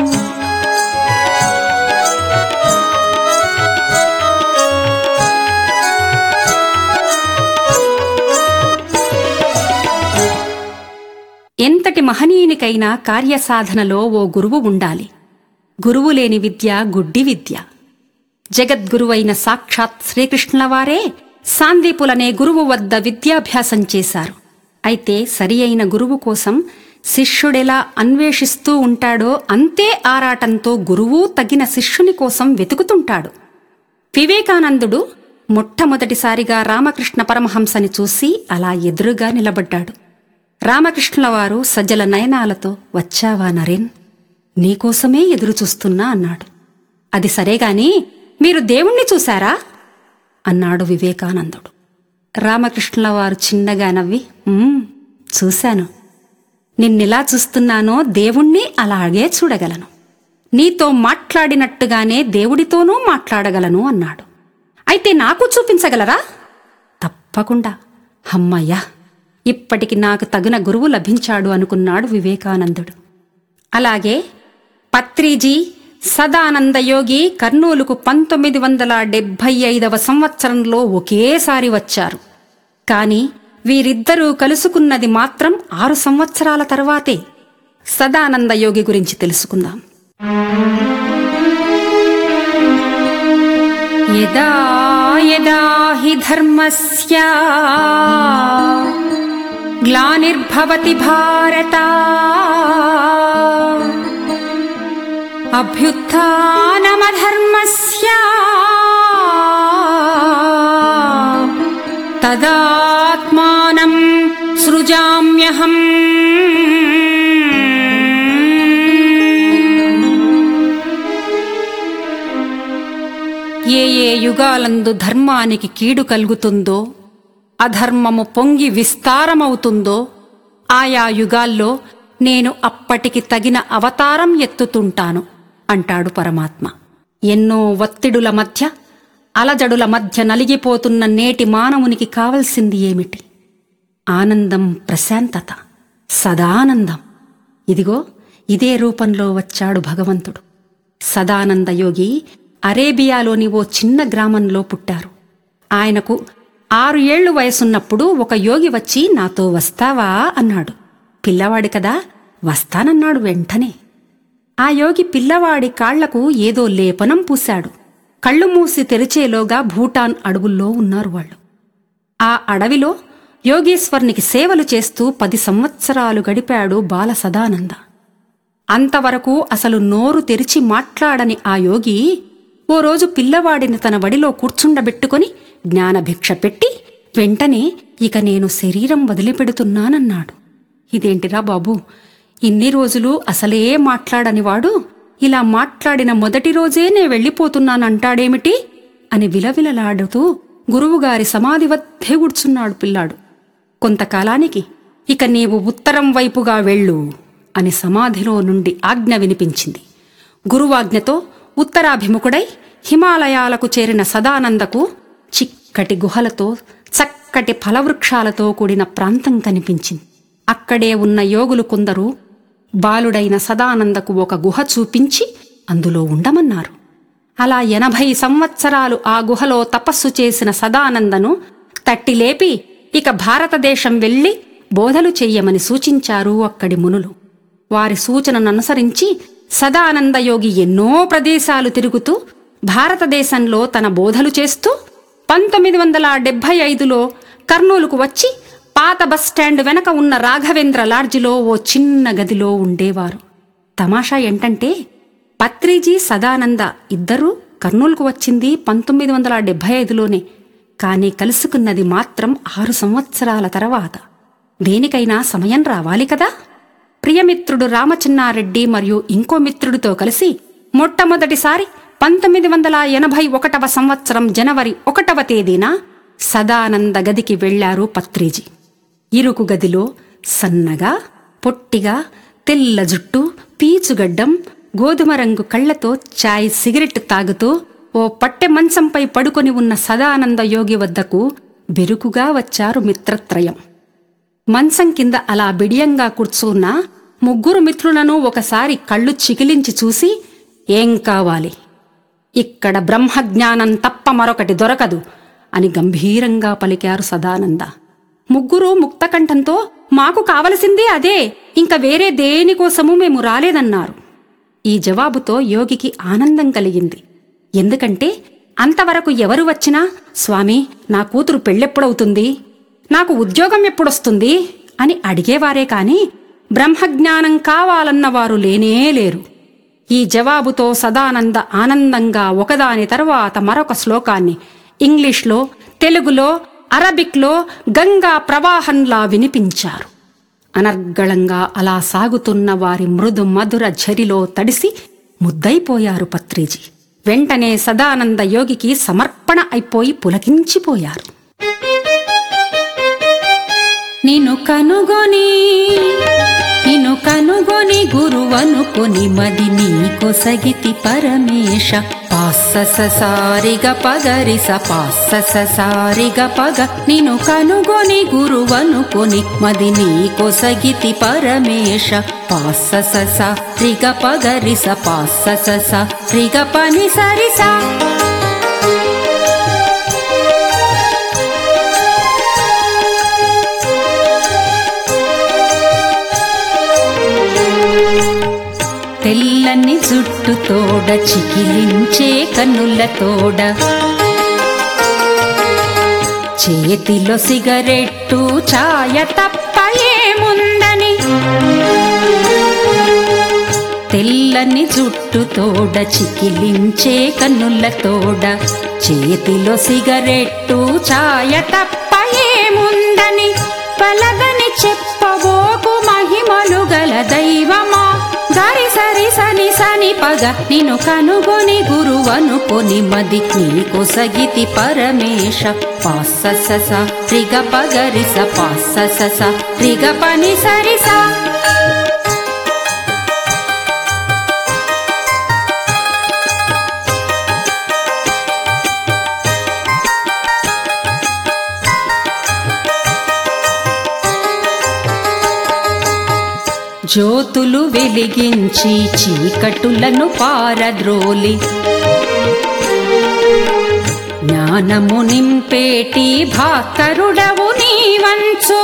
ఎంతటి మహనీయునికైనా కార్యసాధనలో ఓ గురువు ఉండాలి గురువు లేని విద్య గుడ్డి విద్య జగద్గురువైన సాక్షాత్ శ్రీకృష్ణులవారే సాందీపులనే గురువు వద్ద విద్యాభ్యాసం చేశారు అయితే సరి అయిన గురువు కోసం శిష్యుడెలా అన్వేషిస్తూ ఉంటాడో అంతే ఆరాటంతో గురువు తగిన శిష్యుని కోసం వెతుకుతుంటాడు వివేకానందుడు మొట్టమొదటిసారిగా రామకృష్ణ పరమహంసని చూసి అలా ఎదురుగా నిలబడ్డాడు రామకృష్ణుల వారు సజ్జల నయనాలతో వచ్చావా నరేన్ నీకోసమే ఎదురు చూస్తున్నా అన్నాడు అది సరేగాని మీరు దేవుణ్ణి చూశారా అన్నాడు వివేకానందుడు రామకృష్ణుల వారు చిన్నగా నవ్వి "ఉమ్, చూశాను నిన్నెలా చూస్తున్నానో దేవుణ్ణి అలాగే చూడగలను నీతో మాట్లాడినట్టుగానే దేవుడితోనూ మాట్లాడగలను అన్నాడు అయితే నాకు చూపించగలరా తప్పకుండా హమ్మయ్యా ఇప్పటికి నాకు తగిన గురువు లభించాడు అనుకున్నాడు వివేకానందుడు అలాగే పత్రిజీ సదానంద యోగి కర్నూలుకు పంతొమ్మిది వందల డెబ్భై ఐదవ సంవత్సరంలో ఒకేసారి వచ్చారు కాని వీరిద్దరూ కలుసుకున్నది మాత్రం ఆరు సంవత్సరాల తర్వాతే సదానంద యోగి గురించి తెలుసుకుందాం యదా యదా హి ధర్మస్య గ్లానిర్భవతి భారత అభ్యుత్నమధర్మస్య తదాత్మానం సృజామ్యహం ఏ ఏ యుగాలందు ధర్మానికి కీడు కలుగుతుందో అధర్మము పొంగి విస్తారమవుతుందో ఆయా యుగాల్లో నేను అప్పటికి తగిన అవతారం ఎత్తుతుంటాను అంటాడు పరమాత్మ ఎన్నో ఒత్తిడుల మధ్య అలజడుల మధ్య నలిగిపోతున్న నేటి మానవునికి కావలసింది ఏమిటి ఆనందం ప్రశాంతత సదానందం ఇదిగో ఇదే రూపంలో వచ్చాడు భగవంతుడు సదానంద యోగి అరేబియాలోని ఓ చిన్న గ్రామంలో పుట్టారు ఆయనకు ఆరు ఏళ్లు వయసున్నప్పుడు ఒక యోగి వచ్చి నాతో వస్తావా అన్నాడు పిల్లవాడి కదా వస్తానన్నాడు వెంటనే ఆ యోగి పిల్లవాడి కాళ్లకు ఏదో లేపనం పూశాడు కళ్ళు మూసి తెరిచేలోగా భూటాన్ అడవుల్లో ఉన్నారు వాళ్ళు ఆ అడవిలో యోగేశ్వర్నికి సేవలు చేస్తూ పది సంవత్సరాలు గడిపాడు బాల సదానంద అంతవరకు అసలు నోరు తెరిచి మాట్లాడని ఆ యోగి ఓ రోజు పిల్లవాడిని తన వడిలో కూర్చుండబెట్టుకొని జ్ఞానభిక్ష పెట్టి వెంటనే ఇక నేను శరీరం వదిలిపెడుతున్నానన్నాడు ఇదేంటిరా బాబూ ఇన్ని రోజులు అసలే మాట్లాడనివాడు ఇలా మాట్లాడిన మొదటి రోజే నే వెళ్ళిపోతున్నానంటాడేమిటి అని విలవిలలాడుతూ గురువుగారి సమాధి వద్దే కూర్చున్నాడు పిల్లాడు కొంతకాలానికి ఇక నీవు ఉత్తరం వైపుగా వెళ్ళు అని సమాధిలో నుండి ఆజ్ఞ వినిపించింది గురువాజ్ఞతో ఉత్తరాభిముఖుడై హిమాలయాలకు చేరిన సదానందకు చిక్కటి గుహలతో చక్కటి ఫలవృక్షాలతో కూడిన ప్రాంతం కనిపించింది అక్కడే ఉన్న యోగులు కొందరు బాలుడైన సదానందకు ఒక గుహ చూపించి అందులో ఉండమన్నారు అలా ఎనభై సంవత్సరాలు ఆ గుహలో తపస్సు చేసిన సదానందను తట్టిలేపి ఇక భారతదేశం వెళ్లి బోధలు చెయ్యమని సూచించారు అక్కడి మునులు వారి సూచనను అనుసరించి సదానందయోగి ఎన్నో ప్రదేశాలు తిరుగుతూ భారతదేశంలో తన బోధలు చేస్తూ పంతొమ్మిది వందల డెబ్బై ఐదులో కర్నూలుకు వచ్చి పాత బస్టాండ్ వెనక ఉన్న రాఘవేంద్ర లాడ్జిలో ఓ చిన్న గదిలో ఉండేవారు తమాషా ఏంటంటే పత్రిజీ సదానంద ఇద్దరూ కర్నూలుకు వచ్చింది పంతొమ్మిది వందల డెబ్బై ఐదులోనే కానీ కలుసుకున్నది మాత్రం ఆరు సంవత్సరాల తర్వాత దేనికైనా సమయం రావాలి కదా ప్రియమిత్రుడు రామచిన్నారెడ్డి మరియు ఇంకో మిత్రుడితో కలిసి మొట్టమొదటిసారి పంతొమ్మిది వందల ఎనభై ఒకటవ సంవత్సరం జనవరి ఒకటవ తేదీన సదానంద గదికి వెళ్లారు పత్రిజీ ఇరుకు గదిలో సన్నగా పొట్టిగా తెల్ల జుట్టు పీచుగడ్డం గోధుమ రంగు కళ్లతో చాయ్ సిగరెట్ తాగుతూ ఓ పట్టె మంచంపై పడుకొని ఉన్న సదానంద యోగి వద్దకు బెరుకుగా వచ్చారు మిత్రత్రయం మంచం కింద అలా బిడియంగా కూర్చున్న ముగ్గురు మిత్రులను ఒకసారి కళ్ళు చికిలించి చూసి ఏం కావాలి ఇక్కడ బ్రహ్మజ్ఞానం తప్ప మరొకటి దొరకదు అని గంభీరంగా పలికారు సదానంద ముగ్గురు ముక్తకంఠంతో మాకు కావలసిందే అదే ఇంక వేరే దేనికోసము మేము రాలేదన్నారు ఈ జవాబుతో యోగికి ఆనందం కలిగింది ఎందుకంటే అంతవరకు ఎవరు వచ్చినా స్వామి నా కూతురు పెళ్ళెప్పుడవుతుంది నాకు ఉద్యోగం ఎప్పుడొస్తుంది అని అడిగేవారే కాని బ్రహ్మజ్ఞానం కావాలన్నవారు లేనే లేరు ఈ జవాబుతో సదానంద ఆనందంగా ఒకదాని తరువాత మరొక శ్లోకాన్ని ఇంగ్లీష్లో తెలుగులో అరబిక్లో గంగా ప్రవాహంలా వినిపించారు అనర్గళంగా అలా సాగుతున్న వారి మృదు మధుర ఝరిలో తడిసి ముద్దైపోయారు పత్రిజీ వెంటనే సదానంద యోగికి సమర్పణ అయిపోయి పులకించిపోయారు నిన్ను కనుగొని నిన్ను కనుగొని గురువనుకొని మది నీ కొసగితి పరమేశ పాస్స సారిగ పగరి స పాస్స సారిగ పగ నిన్ను కనుగొని గురువనుకొని మది నీ కొసగితి పరమేశ పాస్స సారిగ పగరి స పాస్స సారిగ పని సరిసా తెల్లని జుట్టు తోడ చికిలించే కన్నుల తోడ చేతిలో సిగరెట్టు ఛాయ తప్ప ఏముందని తెల్లని జుట్టు తోడ చికిలించే కన్నుల తోడ చేతిలో సిగరెట్టు ఛాయ తప్ప ఏముందని పలదని చెప్పబోకు మహిమలు గల దైవమా గరి సరి సని సని పగ నిన్ను కనుగొని గురువనుకొని మది నీ కొసగితి పరమేశ పాస్స స రిగ పగరి స పాస్స స రిగ పని సరి సా జ్యోతులు వెలిగించి చీకటులను పారద్రోలి జ్ఞానము నింపేటి భాకరుడవు నీవంచు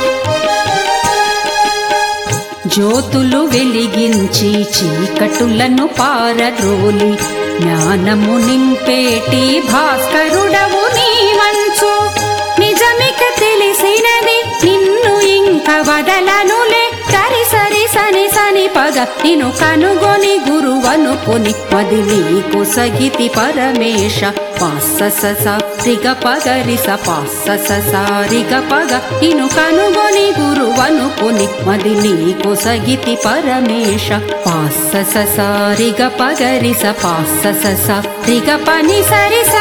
జ్యోతులు వెలిగించి చీకటులను పారద్రోలి జ్ఞానము నింపేటి భాస్కరుడవు నీవంచు నిజమిక తెలిసినది నిన్ను ఇంక వదలనులే సరి సరి సని సని పగ నిన్ను కనుగొని గురువనుకొని మది నీకు సగితి పరమేశ పాస్స స రిగ పగరి స పాస్స స రిగ పగ నిన్ను కనుగొని గురువనుకొని మది నీకు సగితి పరమేశ పాస్స స రిగ పగరి స పాస్స స రిగ పని సరి సా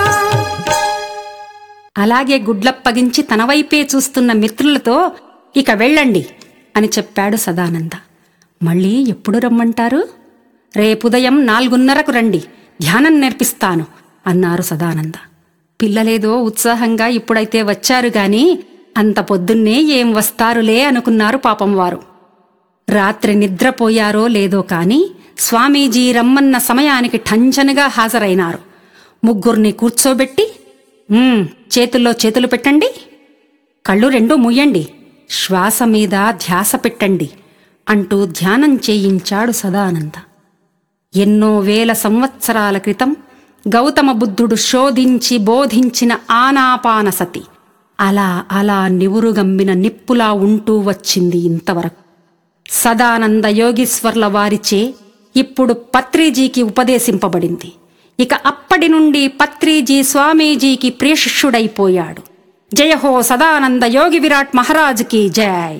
అలాగే గుడ్లప్పగించి తన వైపే చూస్తున్న మిత్రులతో ఇక వెళ్ళండి అని చెప్పాడు సదానంద మళ్ళీ ఎప్పుడు రమ్మంటారు రేపుదయం నాలుగున్నరకు రండి ధ్యానం నేర్పిస్తాను అన్నారు సదానంద పిల్లలేదో ఉత్సాహంగా ఇప్పుడైతే వచ్చారు గాని అంత పొద్దున్నే ఏం వస్తారులే అనుకున్నారు పాపం వారు రాత్రి నిద్రపోయారో లేదో కాని స్వామీజీ రమ్మన్న సమయానికి ఠంచనగా హాజరైనారు ముగ్గురిని కూర్చోబెట్టి "ఉమ్, చేతుల్లో చేతులు పెట్టండి కళ్ళు రెండూ ముయ్యండి శ్వాస మీద ధ్యాస పెట్టండి అంటూ ధ్యానం చేయించాడు సదానంద ఎన్నో వేల సంవత్సరాల క్రితం గౌతమ బుద్ధుడు శోధించి బోధించిన ఆనాపానసతి అలా అలా నివురుగమ్మిన నిప్పులా ఉంటూ వచ్చింది ఇంతవరకు సదానంద యోగీశ్వర్ల వారిచే ఇప్పుడు పత్రిజీకి ఉపదేశింపబడింది ఇక అప్పటి నుండి పత్రిజీ స్వామీజీకి ప్రియశిష్యుడైపోయాడు జయహో సదానంద యోగి విరాట్ మహారాజుకి జై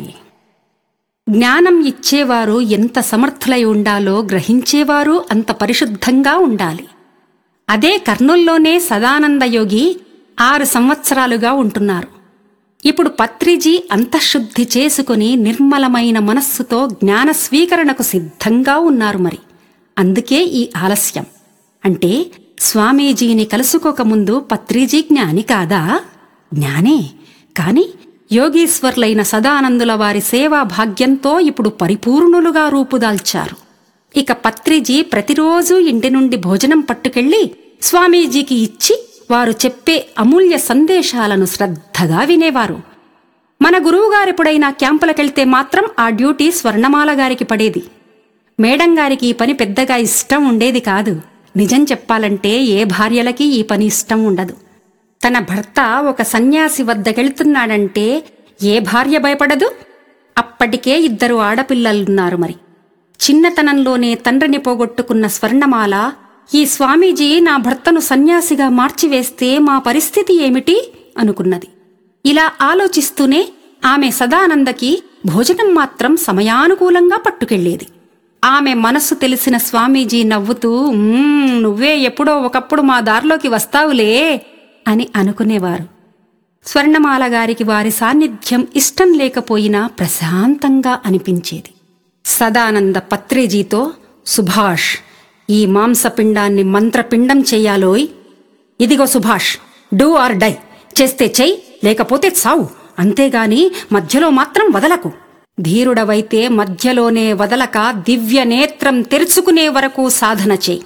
జ్ఞానం ఇచ్చేవారు ఎంత సమర్థులై ఉండాలో గ్రహించేవారు అంత పరిశుద్ధంగా ఉండాలి అదే కర్నూల్లోనే సదానంద యోగి ఆరు సంవత్సరాలుగా ఉంటున్నారు ఇప్పుడు పత్రిజీ అంతఃశుద్ధి చేసుకుని నిర్మలమైన మనస్సుతో జ్ఞాన స్వీకరణకు సిద్ధంగా ఉన్నారు మరి అందుకే ఈ ఆలస్యం అంటే స్వామీజీని కలుసుకోకముందు పత్రిజీ జ్ఞాని కాదా జ్ఞానే కాని యోగీశ్వర్లైన సదానందుల వారి సేవా భాగ్యంతో ఇప్పుడు పరిపూర్ణులుగా రూపుదాల్చారు ఇక పత్రిజీ ప్రతిరోజు ఇంటి నుండి భోజనం పట్టుకెళ్లి స్వామీజీకి ఇచ్చి వారు చెప్పే అమూల్య సందేశాలను శ్రద్ధగా వినేవారు మన గురువుగారెప్పుడైనా క్యాంపులకెళ్తే మాత్రం ఆ డ్యూటీ స్వర్ణమాల గారికి పడేది మేడం గారికి ఈ పని పెద్దగా ఇష్టం ఉండేది కాదు నిజం చెప్పాలంటే ఏ భార్యలకి ఈ పని ఇష్టం ఉండదు తన భర్త ఒక సన్యాసి వద్దకెళ్తున్నాడంటే ఏ భార్య భయపడదు అప్పటికే ఇద్దరు ఆడపిల్లలున్నారు మరి చిన్నతనంలోనే తండ్రిని పోగొట్టుకున్న స్వర్ణమాల ఈ స్వామీజీ నా భర్తను సన్యాసిగా మార్చివేస్తే మా పరిస్థితి ఏమిటి అనుకున్నది ఇలా ఆలోచిస్తూనే ఆమె సదానందకి భోజనం మాత్రం సమయానుకూలంగా పట్టుకెళ్లేది ఆమె మనస్సు తెలిసిన స్వామీజీ నవ్వుతూ "మ్మ్, నువ్వే ఎప్పుడో ఒకప్పుడు మా దారిలోకి వస్తావులే అని అనుకునేవారు స్వర్ణమాల గారికి వారి సాన్నిధ్యం ఇష్టం లేకపోయినా ప్రశాంతంగా అనిపించేది సదానంద పత్రిజీతో సుభాష్ ఈ మాంసపిండాన్ని మంత్రపిండం చెయ్యాలోయ్ ఇదిగో సుభాష్ డూ ఆర్ డై చేస్తే చెయ్యి లేకపోతే చావు అంతేగాని మధ్యలో మాత్రం వదలకు ధీరుడవైతే మధ్యలోనే వదలక దివ్య నేత్రం తెరుచుకునే వరకు సాధన చేయి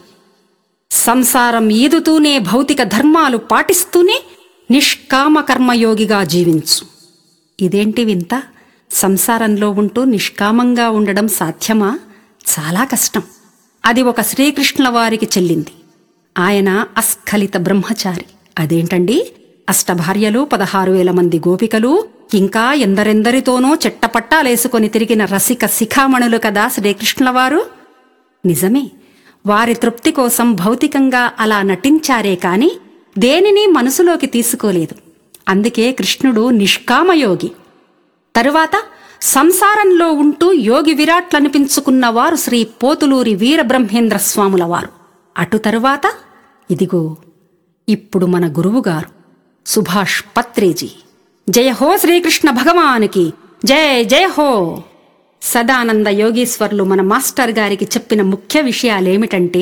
సంసారం ఈదుతూనే భౌతిక ధర్మాలు పాటిస్తూనే నిష్కామ కర్మయోగిగా జీవించు ఇదేంటి వింత సంసారంలో ఉంటూ నిష్కామంగా ఉండడం సాధ్యమా చాలా కష్టం అది ఒక శ్రీకృష్ణుల వారికి చెల్లింది ఆయన అస్ఖలిత బ్రహ్మచారి అదేంటండి అష్టభార్యలు పదహారు వేల మంది గోపికలు ఇంకా ఎందరెందరితోనో చెట్టపట్టాలేసుకొని తిరిగిన రసిక శిఖామణులు కదా శ్రీకృష్ణుల వారు నిజమే వారి తృప్తి కోసం భౌతికంగా అలా నటించారే కాని దేనిని మనసులోకి తీసుకోలేదు అందుకే కృష్ణుడు నిష్కామయోగి తరువాత సంసారంలో ఉంటూ యోగి విరాట్లనిపించుకున్న వారు శ్రీ పోతులూరి వీరబ్రహ్మేంద్ర స్వాముల వారు అటు తరువాత ఇదిగో ఇప్పుడు మన గురువుగారు సుభాష్ పత్రేజీ జయ హో శ్రీకృష్ణ భగవానికి జయ జయ హో సదానంద యోగీశ్వర్లు మన మాస్టర్ గారికి చెప్పిన ముఖ్య విషయాలేమిటంటే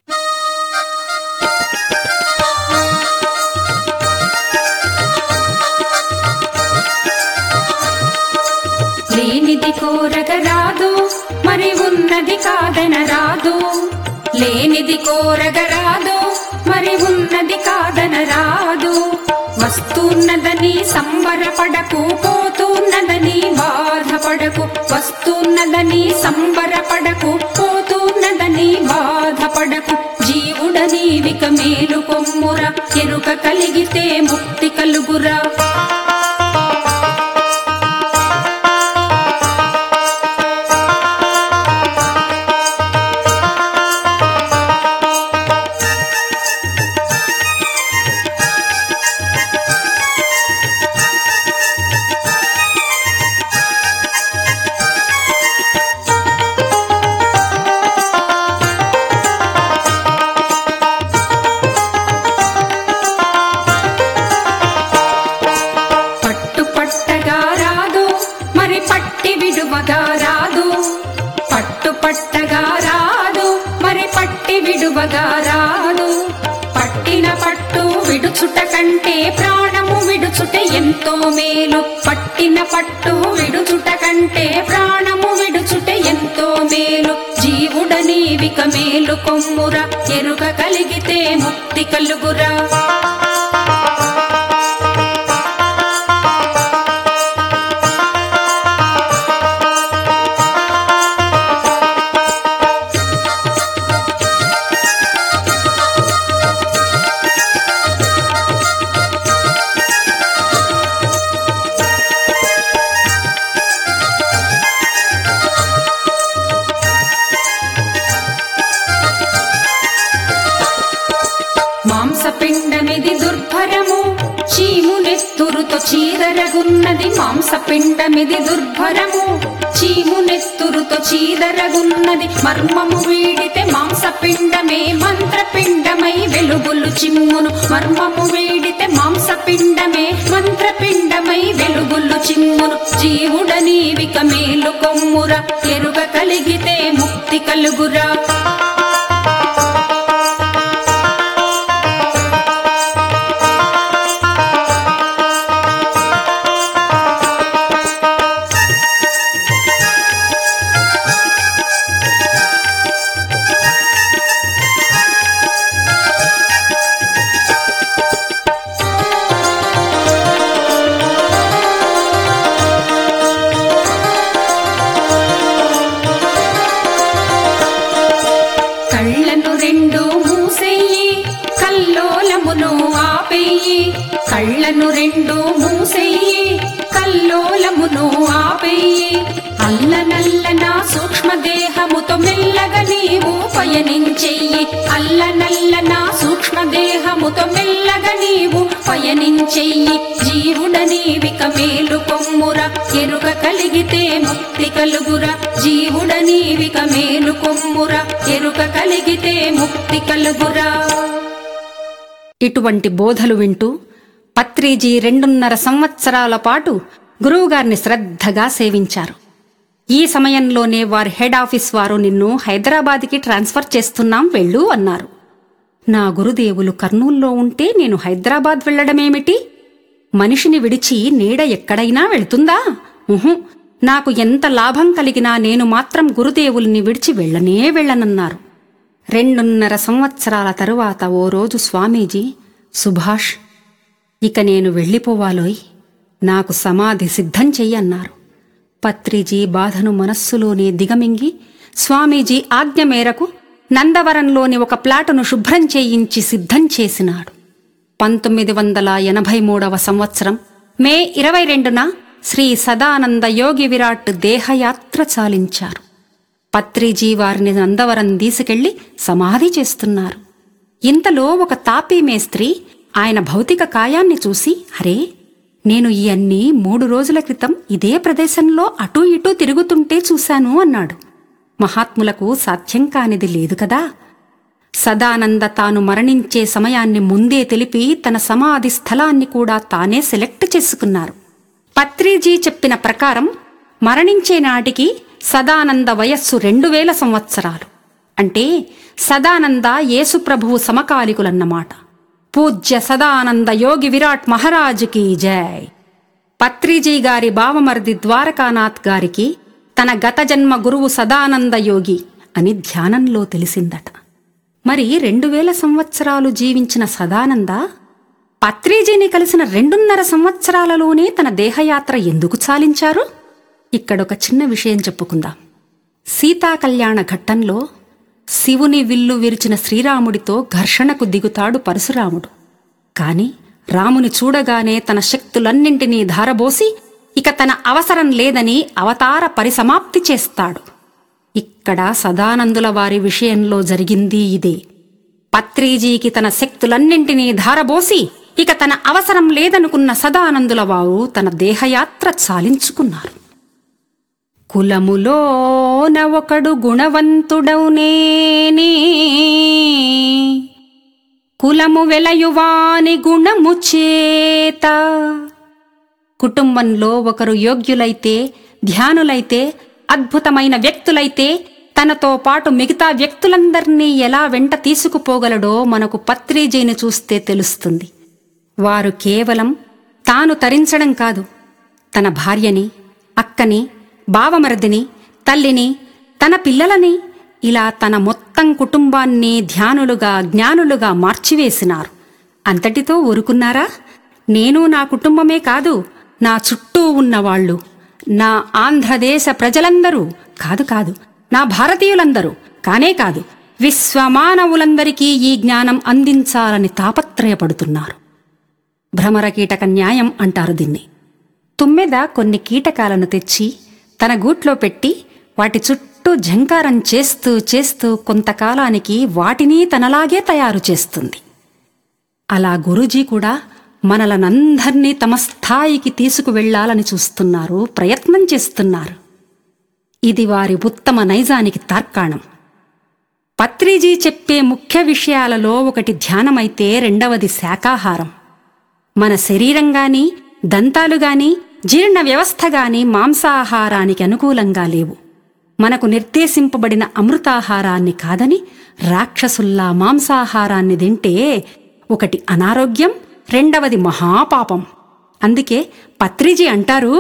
లేనిది కోరక రాదు మరి ఉన్నది కాదన రాదు లేనిది కోరగ రాదు మరి ఉన్నది కాదన రాదు వస్తున్నదని సంబరపడకు పోతున్నదని బాధపడకు వస్తున్నదని సంబరపడకు పోతున్నదని బాధపడకు జీవుడని విక మేలు కొమ్ముర ఎరుక కలిగితే ముక్తి కలుగురా పట్టు పట్టగా రాదు మరి పట్టి విడువగా రాదు పట్టు పట్టగా రాదు మరి పట్టి విడువగా రాదు విడుచుట కంటే ప్రాణము విడుచుట ఎంతో మేలు పట్టిన పట్టు విడుచుట కంటే ప్రాణము విడుచుట ఎంతో మేలు జీవుడ నీవిక మేలు కొమ్మురా ఎరుక కలిగితే ముక్తి కలుగురా మాంసపిండమిది దుర్భరము చీమునెత్తురుతో చీదరగున్నది మాంసపిండమిది దుర్భరము చీమునెత్తురుతో చీదరగున్నది మర్మము వీడితే మాంసపిండమే మంత్రపిండమై వెలుగులు చిమ్మును మర్మము వీడితే మాంసపిండమే మంత్రపిండమై వెలుగులు చిమ్మును జీవుడ నీవిక మేలు కొమ్ముర ఎరుగ కలిగితే ముక్తి కలుగురా కళ్ళను రెండు మూసేయి కల్లోలమును ఆపేయి కళ్ళను రెండు మూసేయి కల్లోలమును ఆపేయి అల్లనల్లన సూక్ష్మదేహముతో మెల్లగా నీవు పయనించెయ్యి అల్లనల్లన సూక్ష్మదేహముతో మెల్లగా నీవు పయనించెయ్యి జీవుడ నీవిక మేలు కొమ్ముర ఎరుక కలిగితే ముక్తి కలుగురా జీవుడ నీవిక మేలు కొమ్ముర ఎరుక కలిగితే ముక్తి కలుగురా ఇటువంటి బోధలు వింటూ పత్రిజీ రెండున్నర సంవత్సరాల పాటు గురువుగారిని శ్రద్ధగా సేవించారు ఈ సమయంలోనే వారి హెడ్ ఆఫీస్ వారు నిన్ను హైదరాబాద్కి ట్రాన్స్ఫర్ చేస్తున్నాం వెళ్ళు అన్నారు నా గురుదేవులు కర్నూల్లో ఉంటే నేను హైదరాబాద్ వెళ్ళడమేమిటి మనిషిని విడిచి నీడ ఎక్కడైనా వెళ్తుందా ఉహు నాకు ఎంత లాభం కలిగినా నేను మాత్రం గురుదేవుల్ని విడిచి వెళ్ళనే వెళ్ళనన్నారు రెండున్నర సంవత్సరాల తరువాత ఓ రోజు స్వామీజీ సుభాష్ ఇక నేను వెళ్ళిపోవాలోయ్ నాకు సమాధి సిద్ధం చెయ్యన్నారు పత్రిజీ బాధను మనస్సులోనే దిగమింగి స్వామీజీ ఆజ్ఞ మేరకు నందవరంలోని ఒక ప్లాటును శుభ్రం చేయించి సిద్ధం చేసినాడు పంతొమ్మిది వందల ఎనభై మూడవ సంవత్సరం మే ఇరవై రెండున శ్రీ సదానంద యోగి విరాట్ దేహయాత్ర చాలించారు పత్రిజీ వారిని నందవరం తీసుకెళ్లి సమాధి చేస్తున్నారు ఇంతలో ఒక తాపీ మేస్త్రి ఆయన భౌతిక కాయాన్ని చూసి అరే నేను ఈ అన్నీ మూడు రోజుల క్రితం ఇదే ప్రదేశంలో అటూ ఇటూ తిరుగుతుంటే చూశాను అన్నాడు మహాత్ములకు సాధ్యం కానిది లేదు కదా సదానంద తాను మరణించే సమయాన్ని ముందే తెలిపి తన సమాధి స్థలాన్ని కూడా తానే సెలెక్ట్ చేసుకున్నారు పత్రిజీ చెప్పిన ప్రకారం మరణించే నాటికి సదానంద వయస్సు రెండు వేల సంవత్సరాలు అంటే సదానంద యేసుప్రభువు సమకాలికులన్నమాట పూజ్య సదానంద యోగి విరాట్ మహారాజుకి జై పత్రిజీ గారి బావమరిది ద్వారకానాథ్ గారికి తన గత జన్మ గురువు సదానంద యోగి అని ధ్యానంలో తెలిసిందట మరి రెండు వేల సంవత్సరాలు జీవించిన సదానంద పత్రిజీని కలిసిన రెండున్నర సంవత్సరాలలోనే తన దేహయాత్ర ఎందుకు చాలించారు ఇక్కడొక చిన్న విషయం చెప్పుకుందాం సీతా కళ్యాణ ఘట్టంలో శివుని విల్లు విరిచిన శ్రీరాముడితో ఘర్షణకు దిగుతాడు పరశురాముడు కాని రాముని చూడగానే తన శక్తులన్నింటినీ ధారబోసి ఇక తన అవసరం లేదని అవతార పరిసమాప్తి చేస్తాడు ఇక్కడ సదానందుల వారి విషయంలో జరిగింది ఇదే పత్రిజీకి తన శక్తులన్నింటినీ ధారబోసి ఇక తన అవసరం లేదనుకున్న సదానందుల వారు తన దేహయాత్ర చాలించుకున్నారు కులములోన ఒకడు గుణవంతుడౌనేనే కులము వెలయువాని గుణము చేత కుటుంబంలో ఒకరు యోగ్యులైతే ధ్యానులైతే అద్భుతమైన వ్యక్తులైతే తనతో పాటు మిగతా వ్యక్తులందర్నీ ఎలా వెంట తీసుకుపోగలడో మనకు పత్రిజీని చూస్తే తెలుస్తుంది వారు కేవలం తాను తరించడం కాదు తన భార్యని అక్కని బావమరదిని తల్లిని తన పిల్లలని ఇలా తన మొత్తం కుటుంబాన్ని ధ్యానులుగా జ్ఞానులుగా మార్చివేసినారు అంతటితో ఊరుకున్నారా నేను నా కుటుంబమే కాదు నా చుట్టూ ఉన్నవాళ్ళు నా ఆంధ్రదేశ ప్రజలందరూ కాదు కాదు నా భారతీయులందరూ కానే కాదు విశ్వమానవులందరికీ ఈ జ్ఞానం అందించాలని తాపత్రయపడుతున్నారు భ్రమర కీటక న్యాయం అంటారు దీన్ని తుమ్మెద కొన్ని కీటకాలను తెచ్చి తన గూట్లో పెట్టి వాటి చుట్టూ ఝంకారం చేస్తూ చేస్తూ కొంతకాలానికి వాటిని తనలాగే తయారు చేస్తుంది అలా గురూజీ కూడా మనలనందర్నీ తమ స్థాయికి తీసుకువెళ్లాలని చూస్తున్నారు ప్రయత్నం చేస్తున్నారు ఇది వారి ఉత్తమ నైజానికి తార్కాణం పత్రిజీ చెప్పే ముఖ్య విషయాలలో ఒకటి ధ్యానమైతే రెండవది శాకాహారం మన శరీరం గాని దంతాలు గాని జీర్ణ వ్యవస్థ గాని మాంసాహారానికి అనుకూలంగా లేవు మనకు నిర్దేశింపబడిన అమృతాహారాన్ని కాదని రాక్షసుల్లా మాంసాహారాన్ని తింటే ఒకటి అనారోగ్యం రెండవది మహాపాపం అందుకే పత్రిజీ అంటారు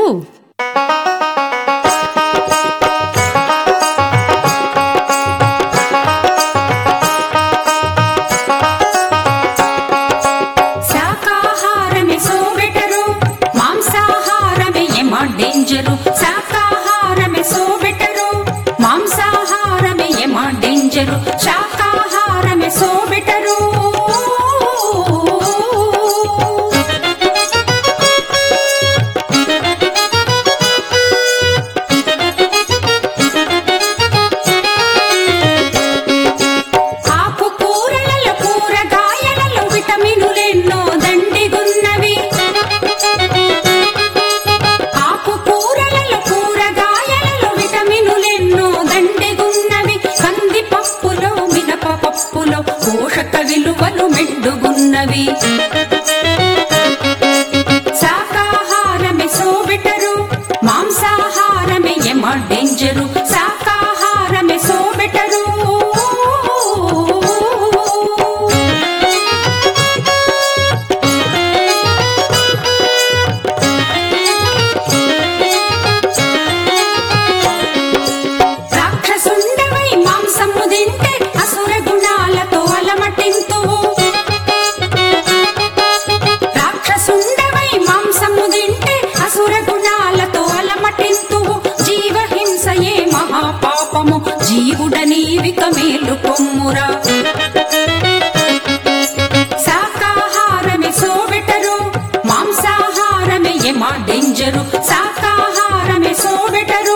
శాకాహారమే సోబెటరు మాంసాహారమే ఎమ డేంజరు శాకాహారమే సోబెటరు మాంసాహారమే ఎమ డేంజరు శాకాహారమే సోబెటరు ఆకుకూరలలో కూరగాయలలో విటమినులెన్నో దండిగున్నవి ఆకుకూరలలో కూరగాయలలో విటమినులెన్నో దండిగున్నవి కంది పప్పులో మినప పప్పులో పోషక విలువలు మెండుగున్నవి శాకాహారమే సోబెటరు మాంసాహారమే ఎమ డేంజరు శాకాహారమే సోబెటరు రాక్షసుండవై మాంసము తింటే అసుర గుణాలతో అలమటింతువు రాక్షసుండవై మాంసము తింటే అసుర గుణాలతో అలమటింతువు జీవహింసయే మహాపాపము జీవుడ నీవిక మేలు కొమ్మురా శాకాహారమే సోబెటరు మాంసాహారమే ఎమ డేంజరు శాకాహారమే సోబెటరు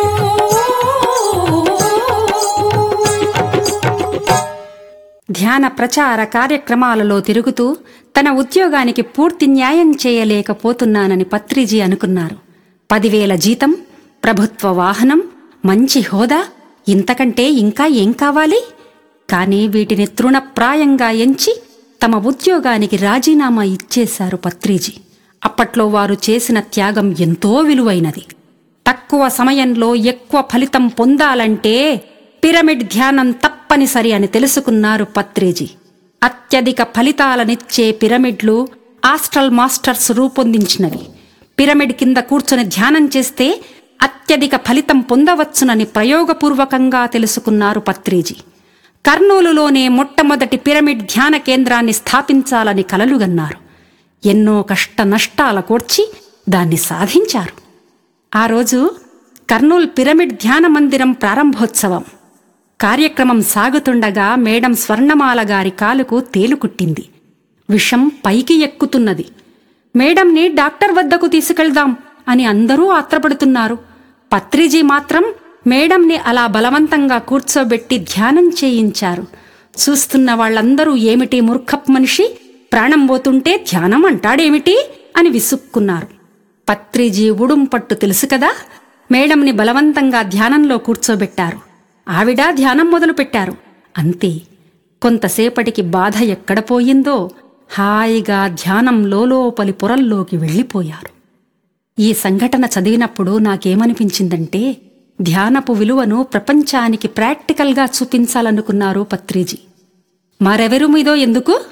ధ్యాన ప్రచార కార్యక్రమాలలో తిరుగుతూ తన ఉద్యోగానికి పూర్తి న్యాయం చేయలేకపోతున్నానని పత్రిజీ అనుకున్నారు పదివేల జీతం ప్రభుత్వ వాహనం మంచి హోదా ఇంతకంటే ఇంకా ఏం కావాలి కానీ వీటిని తృణప్రాయంగా ఎంచి తమ ఉద్యోగానికి రాజీనామా ఇచ్చేశారు పత్రిజీ అప్పట్లో వారు చేసిన త్యాగం ఎంతో విలువైనది తక్కువ సమయంలో ఎక్కువ ఫలితం పొందాలంటే పిరమిడ్ ధ్యానం తప్పనిసరి అని తెలుసుకున్నారు పత్రిజీ అత్యధిక ఫలితాలనిచ్చే పిరమిడ్లు ఆస్ట్రల్ మాస్టర్స్ రూపొందించినవి పిరమిడ్ కింద కూర్చొని ధ్యానం చేస్తే అత్యధిక ఫలితం పొందవచ్చునని ప్రయోగపూర్వకంగా తెలుసుకున్నారు పత్రిజీ కర్నూలులోనే మొట్టమొదటి పిరమిడ్ ధ్యాన కేంద్రాన్ని స్థాపించాలని కలలుగన్నారు ఎన్నో కష్ట నష్టాల కోర్చి దాన్ని సాధించారు ఆ రోజు కర్నూల్ పిరమిడ్ ధ్యాన మందిరం ప్రారంభోత్సవం కార్యక్రమం సాగుతుండగా మేడం స్వర్ణమాల గారి కాలుకు తేలుకుట్టింది విషం పైకి ఎక్కుతున్నది మేడంని డాక్టర్ వద్దకు తీసుకెళ్దాం అని అందరూ ఆత్రపడుతున్నారు పత్రిజీ మాత్రం మేడంని అలా బలవంతంగా కూర్చోబెట్టి ధ్యానం చేయించారు చూస్తున్న వాళ్ళందరూ ఏమిటి మూర్ఖప్ మనిషి ప్రాణం పోతుంటే ధ్యానం అంటాడేమిటి అని విసుక్కున్నారు పత్రిజీ ఉడుంపట్టు తెలుసు కదా మేడంని బలవంతంగా ధ్యానంలో కూర్చోబెట్టారు ఆవిడ ధ్యానం మొదలుపెట్టారు అంతే కొంతసేపటికి బాధ ఎక్కడ పోయిందో హాయిగా ధ్యానం లోపలి పొరల్లోకి వెళ్ళిపోయారు ఈ సంఘటన చదివినప్పుడు నాకేమనిపించిందంటే ధ్యానపు విలువను ప్రపంచానికి ప్రాక్టికల్గా చూపించాలనుకున్నారు పత్రిజీ మరెవరు మీదో ఎందుకు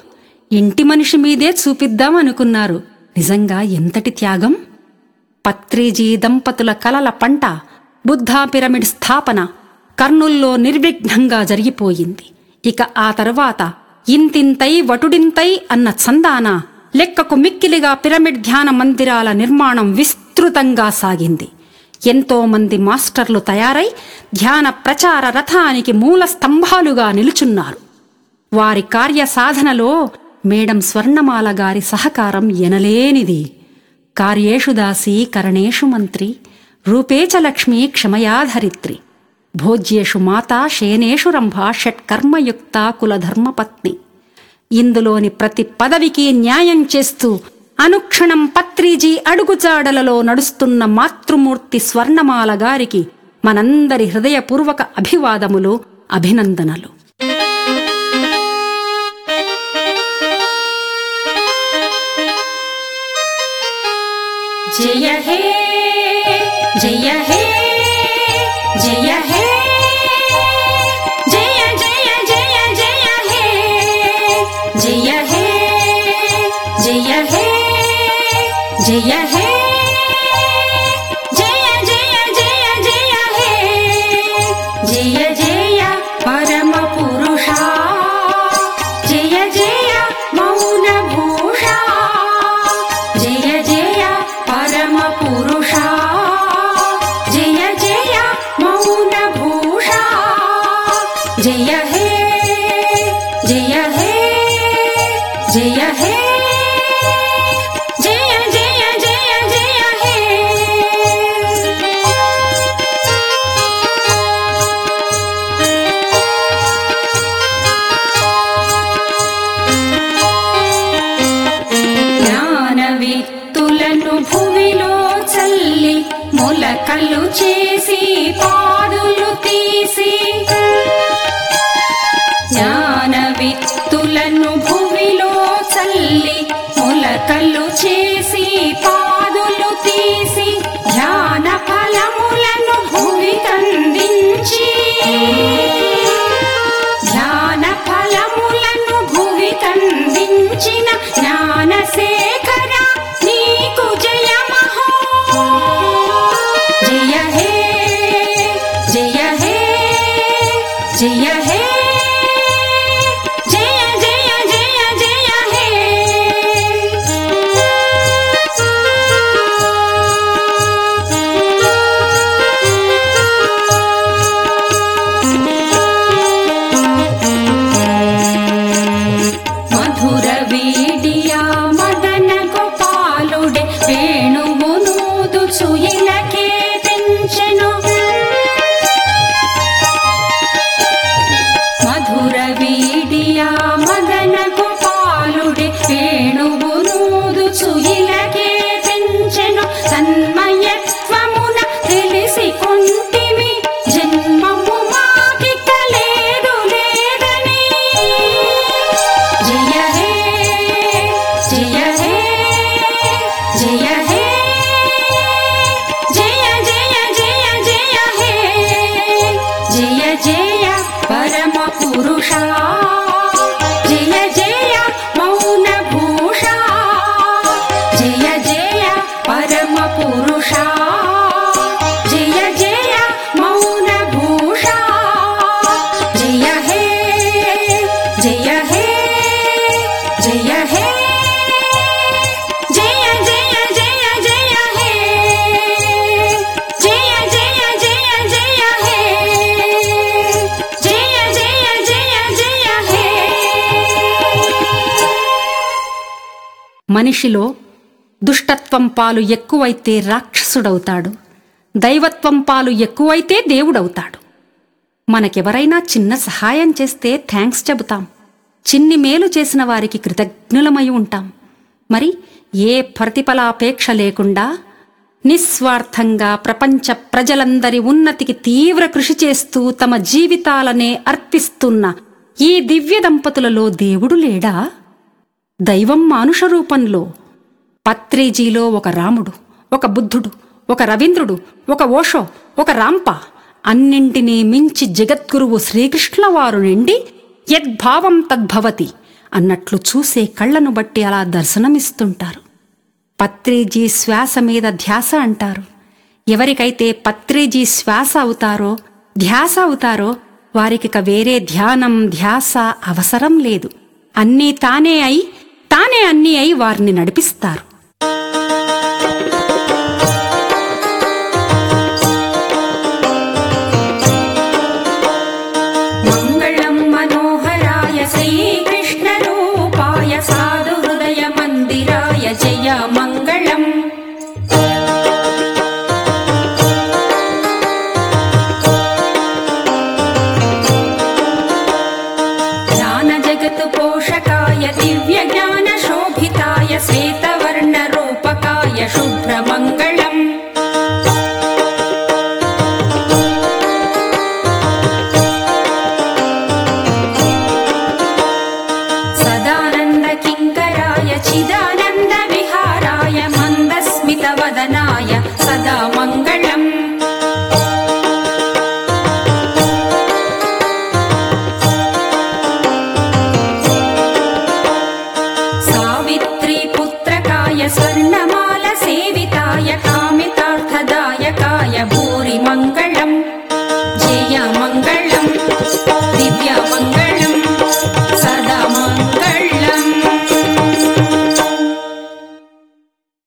ఇంటి మనిషి మీదే చూపిద్దాం అనుకున్నారు నిజంగా ఎంతటి త్యాగం పత్రిజీ దంపతుల కలల పంట బుద్ధా పిరమిడ్ స్థాపన కర్నూల్లో నిర్విఘ్నంగా జరిగిపోయింది ఇక ఆ తర్వాత ఇంతింతై వటుడింతై అన్న చందాన లెక్కకు మిక్కిలిగా పిరమిడ్ ధ్యాన మందిరాల నిర్మాణం విస్తృతంగా సాగింది ఎంతో మంది మాస్టర్లు తయారై ధ్యాన ప్రచార రథానికి మూల స్తంభాలుగా నిలుచున్నారు వారి కార్య సాధనలో మేడం స్వర్ణమాల గారి సహకారం ఎనలేనిది కార్యేషు దాసి కరణేషు మంత్రి రూపేచ లక్ష్మి క్షమయాధరిత్రి భోజ్యేషు మాత శేనేషు రంభ షట్కర్మయుక్త కులధర్మపత్ని ఇందులోని ప్రతి పదవికి న్యాయం చేస్తూ అనుక్షణం పత్రిజీ అడుగుజాడలలో నడుస్తున్న మాతృమూర్తి స్వర్ణమాల గారికి మనందరి హృదయపూర్వక అభివాదములు అభినందనలు జయ హే జయ హే జయ హే జయ జయ జయ జయ హే జయ హే జయ హే జయ హే జయ జయ జయ జయ హే జయ జయ పరమ పురుషా జయ జయ మౌన భూషా జయ జయ పరమ పురుషా జయ జయ మౌన భూషా జయ హే జయ హే జయ హే జయ జయ జయ జయ హే జ్ఞాన విత్తులను భువిలో చల్లి మొలకలు చేసి పాదులు తీసి జ్ఞాన విత్తులను భువిలో చల్లి మొలకలు చేసి పాదులు తీసి ధ్యాన ఫలములను భువి కందించి ధ్యాన ఫలములను భువి కందించిన జ్ఞానశేఖర నీకు జయమహో జయ హే జయ హే జయ హే జయ జయ జయ జయ హే మధుర వీడియా మదన గోపాలుడే వేణువు నూదు చుయిలకే తెంచెను మధుర వీడియా మదన గోపాలుడే వేణువు నూదు చుయిలకే తెంచెను తన్మయత్వమున తెలిసి కొంటిమి జన్మము మాకిక లేదు లేదని జయ హే జయ హే జయ హే జయ జయ జయ జయ హే జయ జయ పరమ పురుషా జయ జయ మౌన భూషా జయ జయ పరమ పురుషా జయ జయ మౌన భూషా జయ హే జయ హే జయ హే జయ జయ జయ జయ హే జయ జయ జయ జయ హే జయ జయ జయ జయ హే మనిషిలో దుష్టత్వం పాలు ఎక్కువైతే రాక్షసుడవుతాడు దైవత్వం పాలు ఎక్కువైతే దేవుడవుతాడు మనకెవరైనా చిన్న సహాయం చేస్తే థ్యాంక్స్ చెబుతాం చిన్ని మేలు చేసిన వారికి కృతజ్ఞులమై ఉంటాం మరి ఏ ప్రతిఫలాపేక్ష లేకుండా నిస్వార్థంగా ప్రపంచ ప్రజలందరి ఉన్నతికి తీవ్ర కృషి చేస్తూ తమ జీవితాలనే అర్పిస్తున్న ఈ దివ్య దంపతులలో దేవుడు లేడా దైవం మానుష రూపంలో పత్రిజీలో ఒక రాముడు ఒక బుద్ధుడు ఒక రవీంద్రుడు ఒక ఓషో ఒక రాంప అన్నింటినీ మించి జగద్గురువు శ్రీకృష్ణ వారు నిండి యద్భావం తద్భవతి అన్నట్లు చూసే కళ్ళను బట్టి అలా దర్శనమిస్తుంటారు పత్రిజీ శ్వాస మీద ధ్యాస అంటారు ఎవరికైతే పత్రిజీ శ్వాస అవుతారో ధ్యాస అవుతారో వారికిక వేరే ధ్యానం ధ్యాస అవసరం లేదు అన్నీ తానే అయి తానే అన్నీ అయి వారిని నడిపిస్తారు